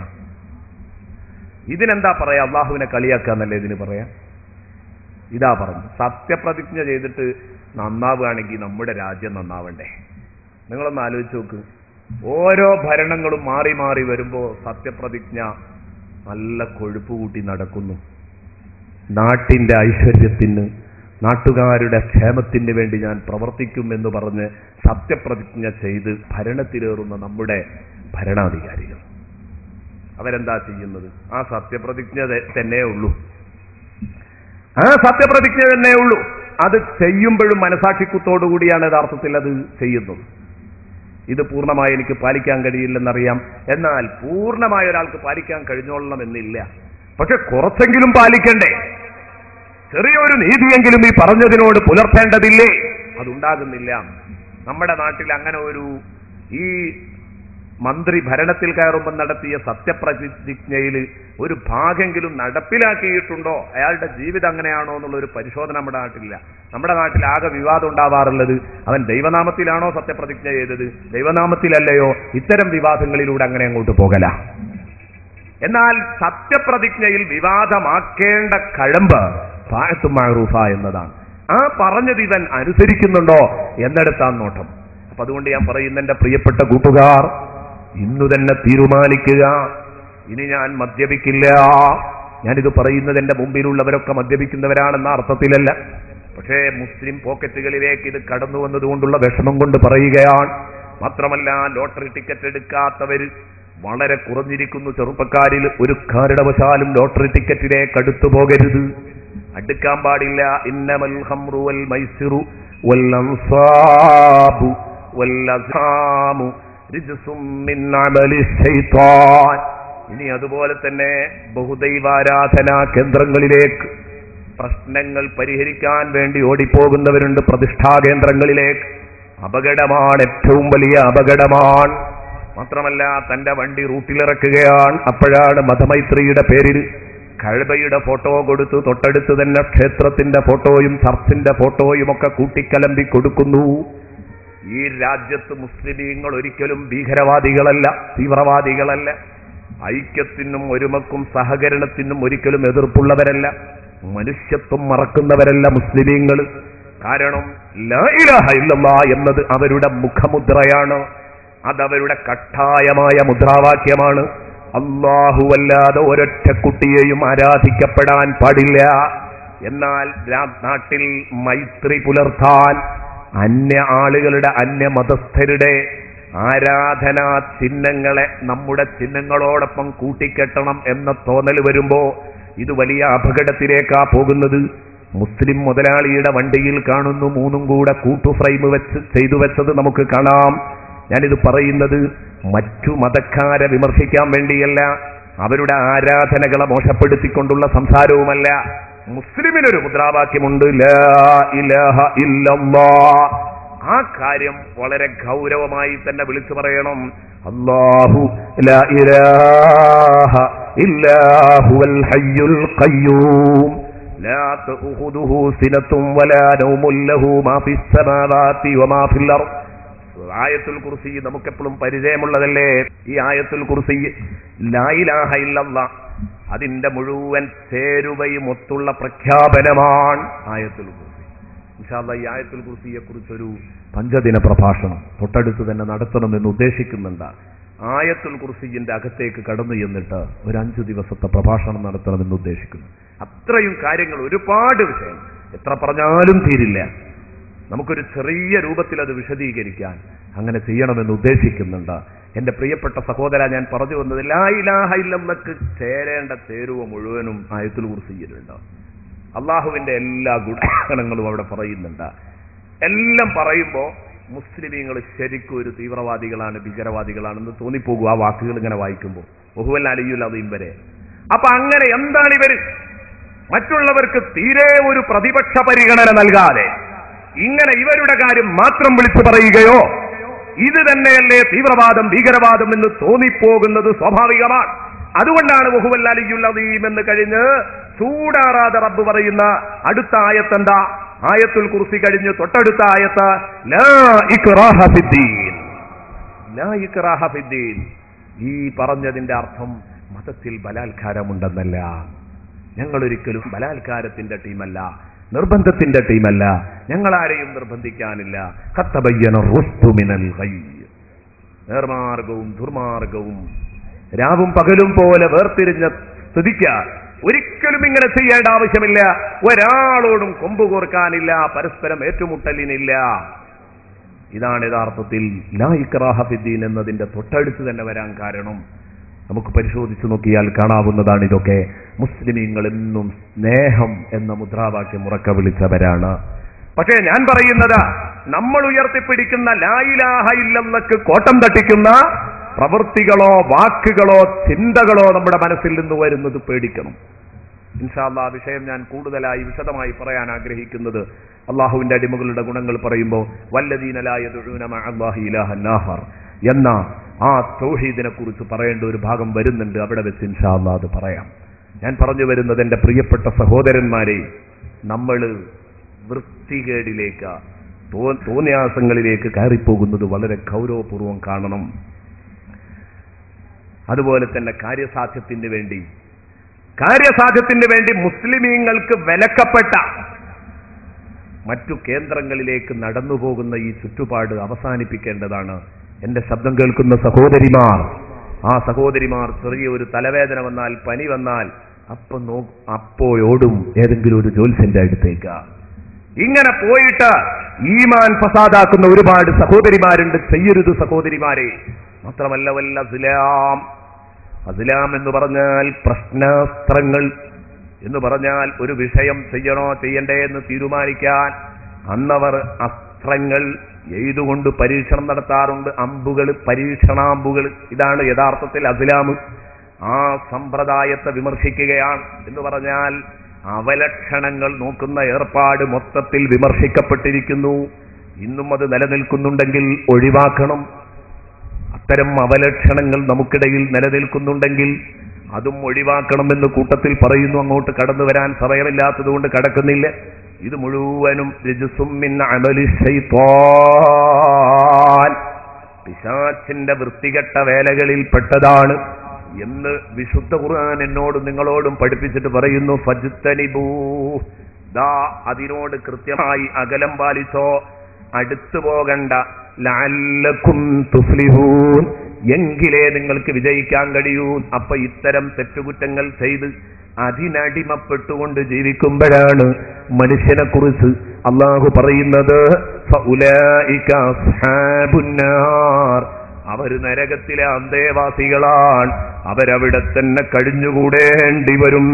ഇതിനെന്താ പറയാ അള്ളാഹുവിനെ കളിയാക്കുക എന്നല്ലേ ഇതിന് പറയാ ഇതാ പറഞ്ഞു സത്യപ്രതിജ്ഞ ചെയ്തിട്ട് നന്നാവുകയാണെങ്കിൽ നമ്മുടെ രാജ്യം നന്നാവണ്ടേ നിങ്ങളൊന്ന് ആലോചിച്ച് നോക്ക് ഓരോ ഭരണങ്ങളും മാറി മാറി വരുമ്പോ സത്യപ്രതിജ്ഞ നല്ല കൊഴുപ്പ് കൂട്ടി നടക്കുന്നു നാട്ടിന്റെ ഐശ്വര്യത്തിന് നാട്ടുകാരുടെ ക്ഷേമത്തിന് വേണ്ടി ഞാൻ പ്രവർത്തിക്കും എന്ന് പറഞ്ഞ് സത്യപ്രതിജ്ഞ ചെയ്ത് ഭരണത്തിലേറുന്ന നമ്മുടെ ഭരണാധികാരികൾ അവരെന്താ ചെയ്യുന്നത് ആ സത്യപ്രതിജ്ഞ തെ- തന്നെ ഉള്ളൂ ആ സത്യപ്രതിജ്ഞ തന്നെ ഉള്ളൂ അത് ചെയ്യുമ്പോഴും മനസാക്ഷിക്കുത്തോടുകൂടിയാണ് യഥാർത്ഥത്തിൽ അത് ചെയ്യുന്നത് ഇത് പൂർണ്ണമായി എനിക്ക് പാലിക്കാൻ കഴിയില്ലെന്നറിയാം എന്നാൽ പൂർണ്ണമായ ഒരാൾക്ക് പാലിക്കാൻ കഴിഞ്ഞോളണം എന്നില്ല പക്ഷെ കുറച്ചെങ്കിലും പാലിക്കണ്ടേ ചെറിയൊരു നീതിയെങ്കിലും ഈ പറഞ്ഞതിനോട് പുലർത്തേണ്ടതില്ലേ അതുണ്ടാകുന്നില്ല നമ്മുടെ നാട്ടിൽ അങ്ങനെ ഒരു ഈ മന്ത്രി ഭരണത്തിൽ കയറുമ്പോൾ നടത്തിയ സത്യപ്രതിജ്ഞയിൽ ഒരു ഭാഗമെങ്കിലും നടപ്പിലാക്കിയിട്ടുണ്ടോ അയാളുടെ ജീവിതം അങ്ങനെയാണോ എന്നുള്ള ഒരു പരിശോധന നമ്മുടെ നാട്ടിലില്ല നമ്മുടെ നാട്ടിൽ ആകെ വിവാദം ഉണ്ടാവാറുള്ളത് അവൻ ദൈവനാമത്തിലാണോ സത്യപ്രതിജ്ഞ ചെയ്തത് ദൈവനാമത്തിലല്ലയോ ഇത്തരം വിവാദങ്ങളിലൂടെ അങ്ങനെ അങ്ങോട്ട് പോകല എന്നാൽ സത്യപ്രതിജ്ഞയിൽ വിവാദമാക്കേണ്ട കഴമ്പ് താഴത്തു മാറൂഫ എന്നതാണ് ആ പറഞ്ഞത് ഇവൻ അനുസരിക്കുന്നുണ്ടോ എന്നെടുത്താൻ നോട്ടം അപ്പൊ അതുകൊണ്ട് ഞാൻ പറയുന്ന എന്റെ പ്രിയപ്പെട്ട കൂട്ടുകാർ ഇന്നു തന്നെ തീരുമാനിക്കുക ഇനി ഞാൻ മദ്യപിക്കില്ല ഞാനിത് പറയുന്നത് എന്റെ മുമ്പിലുള്ളവരൊക്കെ മദ്യപിക്കുന്നവരാണെന്ന അർത്ഥത്തിലല്ല പക്ഷേ മുസ്ലിം പോക്കറ്റുകളിലേക്ക് ഇത് കടന്നു വന്നതുകൊണ്ടുള്ള വിഷമം കൊണ്ട് പറയുകയാണ് മാത്രമല്ല ലോട്ടറി ടിക്കറ്റ് എടുക്കാത്തവര് വളരെ കുറഞ്ഞിരിക്കുന്നു ചെറുപ്പക്കാരിൽ ഒരു കാരണവശാലും ലോട്ടറി ടിക്കറ്റിലേക്ക് അടുത്തു പോകരുത് അടുക്കാൻ പാടില്ല ഇന്നമൽ ഹംറു വൽ മൈസിറു വൽ അൻസാബു വൽ അസ്ഹാമു റിജ്സും മിൻ അമലി ശൈത്താൻ ഇനി അതുപോലെ തന്നെ ബഹുദൈവാരാധനാ കേന്ദ്രങ്ങളിലേക്ക് പ്രശ്നങ്ങൾ പരിഹരിക്കാൻ വേണ്ടി ഓടിപ്പോകുന്നവരുണ്ട് പ്രതിഷ്ഠാ കേന്ദ്രങ്ങളിലേക്ക് അപകടമാണ് ഏറ്റവും വലിയ അപകടമാണ് മാത്രമല്ല തന്റെ വണ്ടി റൂട്ടിലിറക്കുകയാണ് അപ്പോഴാണ് മതമൈത്രിയുടെ പേരിൽ കഴുബയുടെ ഫോട്ടോ കൊടുത്തു തൊട്ടടുത്ത് തന്നെ ക്ഷേത്രത്തിന്റെ ഫോട്ടോയും ചർച്ചിന്റെ ഫോട്ടോയും ഒക്കെ കൂട്ടിക്കലമ്പി കൊടുക്കുന്നു ഈ രാജ്യത്ത് മുസ്ലിമീങ്ങൾ ഒരിക്കലും ഭീകരവാദികളല്ല തീവ്രവാദികളല്ല ഐക്യത്തിനും ഒരുമക്കും സഹകരണത്തിനും ഒരിക്കലും എതിർപ്പുള്ളവരല്ല മനുഷ്യത്വം മറക്കുന്നവരല്ല മുസ്ലിമീങ്ങൾ കാരണം ലാ ഇലാഹ ഇല്ലല്ലാ എന്നത് അവരുടെ മുഖമുദ്രയാണ് അതവരുടെ കട്ടായമായ മുദ്രാവാക്യമാണ് അല്ലാഹുവല്ലാതെ ഒരൊറ്റ കുട്ടിയെയും ആരാധിക്കപ്പെടാൻ പാടില്ല എന്നാൽ രാ- നാട്ടിൽ മൈത്രി പുലർത്താൻ അന്യ ആളുകളുടെ അന്യ മതസ്ഥരുടെ ആരാധനാ ചിഹ്നങ്ങളെ നമ്മുടെ ചിഹ്നങ്ങളോടൊപ്പം കൂട്ടിക്കെട്ടണം എന്ന തോന്നൽ വരുമ്പോ ഇത് വലിയ അപകടത്തിലേക്കാ പോകുന്നത് മുസ്ലിം മുതലാളിയുടെ വണ്ടിയിൽ കാണുന്നു മൂന്നും കൂടെ കൂട്ടു ഫ്രെയിം വെച്ച് ചെയ്തു വെച്ചത് നമുക്ക് കാണാം ഞാനിത് പറയുന്നത് മറ്റു മതക്കാരെ വിമർശിക്കാൻ വേണ്ടിയല്ല അവരുടെ ആരാധനകളെ മോശപ്പെടുത്തിക്കൊണ്ടുള്ള സംസാരവുമല്ല മുസ്ലിമിനൊരു മുദ്രാവാക്യമുണ്ട് ലാ ഇലാഹ ഇല്ലല്ലാ ആ കാര്യം വളരെ ഗൗരവമായി തന്നെ വിളിച്ചു പറയണം അല്ലാഹു ലാ ഇലാഹ ഇല്ലാഹുവൽ ഹയ്യുൽ ഖയ്യൂം لا تأخذه سنة ولا نوم له ما في السماوات وما في الأرض ആയത്തുൽ കുർസി നമുക്കെപ്പോഴും പരിചയമുള്ളതല്ലേ ഈ ആയത്തുൽ കുർസി ലായിലാഹ ഇല്ലല്ല അതിന്റെ മുഴുവൻ ചേരുവയും ഒത്തുള്ള പ്രഖ്യാപനമാണ് ആയത്തുൽ കുർസി ഇൻഷാല്ല ഈ ആയത്തുൽ കുർസിയെ കുറിച്ചൊരു പഞ്ചദിന പ്രഭാഷണം തൊട്ടടുത്ത് തന്നെ നടത്തണമെന്ന് ഉദ്ദേശിക്കുന്നുണ്ട് ആയത്തുൽ കുർസിന്റെ അകത്തേക്ക് കടന്നു ചെന്നിട്ട് ഒരു അഞ്ചു ദിവസത്തെ പ്രഭാഷണം നടത്തണമെന്ന് ഉദ്ദേശിക്കുന്നു അത്രയും കാര്യങ്ങൾ ഒരുപാട് വിഷയം എത്ര പറഞ്ഞാലും തീരില്ല നമുക്കൊരു ചെറിയ രൂപത്തിൽ അത് വിശദീകരിക്കാൻ അങ്ങനെ ചെയ്യണമെന്ന് ഉദ്ദേശിക്കുന്നുണ്ട് എന്റെ പ്രിയപ്പെട്ട സഹോദര ഞാൻ പറഞ്ഞു വന്നത് ലാ ഇലാഹ ഇല്ലല്ലക്ക് ചേരേണ്ട ചേരുവ മുഴുവനും ആയത്തുൽ കുർസിയിലുണ്ട് അള്ളാഹുവിന്റെ എല്ലാ ഗുണങ്ങളും അവിടെ പറയുന്നുണ്ട് എല്ലാം പറയുമ്പോ മുസ്ലിമീങ്ങൾ ശരിക്കും ഒരു തീവ്രവാദികളാണ് ഭീകരവാദികളാണെന്ന് തോന്നിപ്പോകും ആ വാക്കുകൾ ഇങ്ങനെ വായിക്കുമ്പോൾ ബഹുവൽ അലിയുൽ അതീം വരെ അപ്പൊ അങ്ങനെ എന്താണ് ഇവര് മറ്റുള്ളവർക്ക് തീരെ ഒരു പ്രതിപക്ഷ പരിഗണന നൽകാതെ ഇങ്ങനെ ഇവരുടെ കാര്യം മാത്രം വിളിച്ചു പറയുകയോ ഇത് തന്നെയല്ലേ തീവ്രവാദം ഭീകരവാദം എന്ന് തോന്നിപ്പോകുന്നത് സ്വാഭാവികമാണ് അതുകൊണ്ടാണ് ബഹുവൽ അലിയുൽ അദീം എന്ന് കഴിഞ്ഞ് ചൂടാറാതെ റബ്ബ് പറയുന്ന അടുത്ത ആയത്തെന്താ ആയത്തുൽ കുർസി കഴിഞ്ഞ് തൊട്ടടുത്ത ആയത്ത് ലാ ഇക്റാഹ ഫിദ്ദീൻ ലാ ഇക്റാഹ ഫിദ്ദീൻ ഈ പറഞ്ഞതിന്റെ അർത്ഥം മതത്തിൽ ബലാത്കാരമുണ്ടെന്നല്ല ഞങ്ങൾ ഒരിക്കലും ബലാത്കാരത്തിന്റെ ടീമല്ല നിർബന്ധത്തിന്റെ ടീമല്ല ഞങ്ങൾ ആരെയും നിർബന്ധിക്കാനില്ല കത്തബയ്യന റുസ്തു മിനൽ ഖയ്യ്. നേർമാർഗവും ദുർമാർഗവും രാവും പകലും പോലെ വേർതിരിഞ്ഞ സ്ഥിതിക്ക് ഒരിക്കലും ഇങ്ങനെ ചെയ്യേണ്ട ആവശ്യമില്ല ഒരാളോടും കൊമ്പ് കോർക്കാനില്ല പരസ്പരം ഏറ്റുമുട്ടലിനില്ല ഇതാണ് യഥാർത്ഥത്തിൽ ലാ ഇക്റാഹ ഫിദ്ദീൻ എന്നതിന്റെ തൊട്ടടുത്ത് തന്നെ വരാൻ കാരണം നമുക്ക് പരിശോധിച്ചു നോക്കിയാൽ കാണാവുന്നതാണ് ഇതൊക്കെ മുസ്ലിമീങ്ങൾ എന്നും സ്നേഹം എന്ന മുദ്രാവാക്യം ഉറക്ക വിളിച്ചവരാണ് പക്ഷേ ഞാൻ പറയുന്നത് നമ്മൾ ഉയർത്തിപ്പിടിക്കുന്ന ലായിലാഹ ഇല്ലെന്നക്ക് കോട്ടം തട്ടിക്കുന്ന പ്രവൃത്തികളോ വാക്കുകളോ ചിന്തകളോ നമ്മുടെ മനസ്സിൽ നിന്ന് വരുന്നത് പേടിക്കണം ഇൻഷാല്ല ആ വിഷയം ഞാൻ കൂടുതലായി വിശദമായി പറയാൻ ആഗ്രഹിക്കുന്നത് അള്ളാഹുവിന്റെ അടിമകളുടെ ഗുണങ്ങൾ പറയുമ്പോൾ വല്ലദീനലായ ഇലാഹർ എന്ന ആ തൗഹീദിനെ കുറിച്ച് പറയേണ്ട ഒരു ഭാഗം വരുന്നുണ്ട് അവിടെ വെച്ച് ഇൻഷാല്ല അത് പറയാം ഞാൻ പറഞ്ഞു വരുന്നത് എന്റെ പ്രിയപ്പെട്ട സഹോദരന്മാരെ നമ്മൾ വൃത്തികേടിലേക്ക് തോ- തോന്നിയാസങ്ങളിലേക്ക് കയറിപ്പോകുന്നത് വളരെ ഗൗരവപൂർവം കാണണം അതുപോലെ തന്നെ കാര്യസാധ്യത്തിന് വേണ്ടി കാര്യസാധ്യത്തിന് വേണ്ടി മുസ്ലിമീങ്ങൾക്ക് വിലക്കപ്പെട്ട മറ്റു കേന്ദ്രങ്ങളിലേക്ക് നടന്നു പോകുന്ന ഈ ചുറ്റുപാട് അവസാനിപ്പിക്കേണ്ടതാണ് എന്റെ ശബ്ദം കേൾക്കുന്ന സഹോദരിമാർ ആ സഹോദരിമാർ ചെറിയ ഒരു തലവേദന വന്നാൽ പനി വന്നാൽ അപ്പൊ നോ അപ്പോയോടും ഏതെങ്കിലും ഒരു ജോത്സ്യന്റെ അടുത്തേക്ക് ഇങ്ങനെ പോയിട്ട് ഈമാൻ ഫസാദാക്കുന്ന ഒരുപാട് സഹോദരിമാരുണ്ട് ചെയ്യരുത് സഹോദരിമാരെ മാത്രമല്ല വല്ല അസ്ലാം അസ്ലാം എന്ന് പറഞ്ഞാൽ പ്രശ്നാസ്ത്രങ്ങൾ എന്ന് പറഞ്ഞാൽ ഒരു വിഷയം ചെയ്യണോ ചെയ്യണ്ടേ എന്ന് തീരുമാനിക്കാൻ അന്നവർ അസ്ത്രങ്ങൾ എഴുതുകൊണ്ട് പരീക്ഷണം നടത്താറുണ്ട് അമ്പുകൾ പരീക്ഷണാമ്പുകൾ ഇതാണ് യഥാർത്ഥത്തിൽ അസ്ലാം ആ സമ്പ്രദായത്തെ വിമർശിക്കുകയാണ് എന്ന് പറഞ്ഞാൽ അവലക്ഷണങ്ങൾ നോക്കുന്ന ഏർപ്പാട് മൊത്തത്തിൽ വിമർശിക്കപ്പെട്ടിരിക്കുന്നു ഇന്നും അത് നിലനിൽക്കുന്നുണ്ടെങ്കിൽ ഒഴിവാക്കണം അത്തരം അവലക്ഷണങ്ങൾ നമുക്കിടയിൽ നിലനിൽക്കുന്നുണ്ടെങ്കിൽ അതും ഒഴിവാക്കണമെന്ന് കൂട്ടത്തിൽ പറയുന്നു അങ്ങോട്ട് കടന്നു വരാൻ സമയമില്ലാത്തതുകൊണ്ട് കടക്കുന്നില്ല ഇത് മുഴുവനും രജുസും മിൻ അമലി ശൈത്വാൻ. പിശാച്ചിന്റെ വൃത്തികെട്ട വേലകളിൽ പെട്ടതാണ് എന്ന് വിശുദ്ധ ഖുർആൻ എന്നോടും നിങ്ങളോടും പഠിപ്പിച്ചിട്ട് പറയുന്നു ഫജ്തനിബൂ ദാ അതിനോട് കൃത്യമായി അകലം പാലിച്ചോ അടുത്തു പോകണ്ട ലഅല്ലക്കും തുഫ്ലിഹൂൻ എങ്കിലേ നിങ്ങൾക്ക് വിജയിക്കാൻ കഴിയൂ അപ്പൊ ഇത്തരം തെറ്റുകുറ്റങ്ങൾ ചെയ്ത് അതിനടിമപ്പെട്ടുകൊണ്ട് ജീവിക്കുമ്പോഴാണ് മനുഷ്യനെ കുറിച്ച് അള്ളാഹു പറയുന്നത് ഫഉലായിക അസ്ഹാബുന്നാർ. അവര് നരകത്തിലെ അന്തേവാസികളാണ് അവരവിടെ തന്നെ കഴിഞ്ഞുകൂടേണ്ടി വരും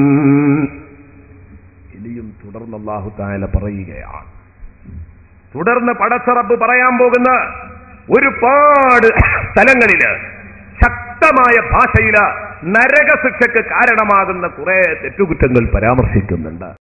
ഇനിയും തുടർന്ന് അള്ളാഹു താല പറയുകയാണ് തുടർന്ന് പടച്ചറബ് പറയാൻ പോകുന്ന ഒരുപാട് സ്ഥലങ്ങളില് ശക്തമായ ഭാഷയില് നരകശിക്ഷയ്ക്ക് കാരണമാകുന്ന കുറെ തെറ്റുകുറ്റങ്ങൾ പരാമർശിക്കുന്നുണ്ട്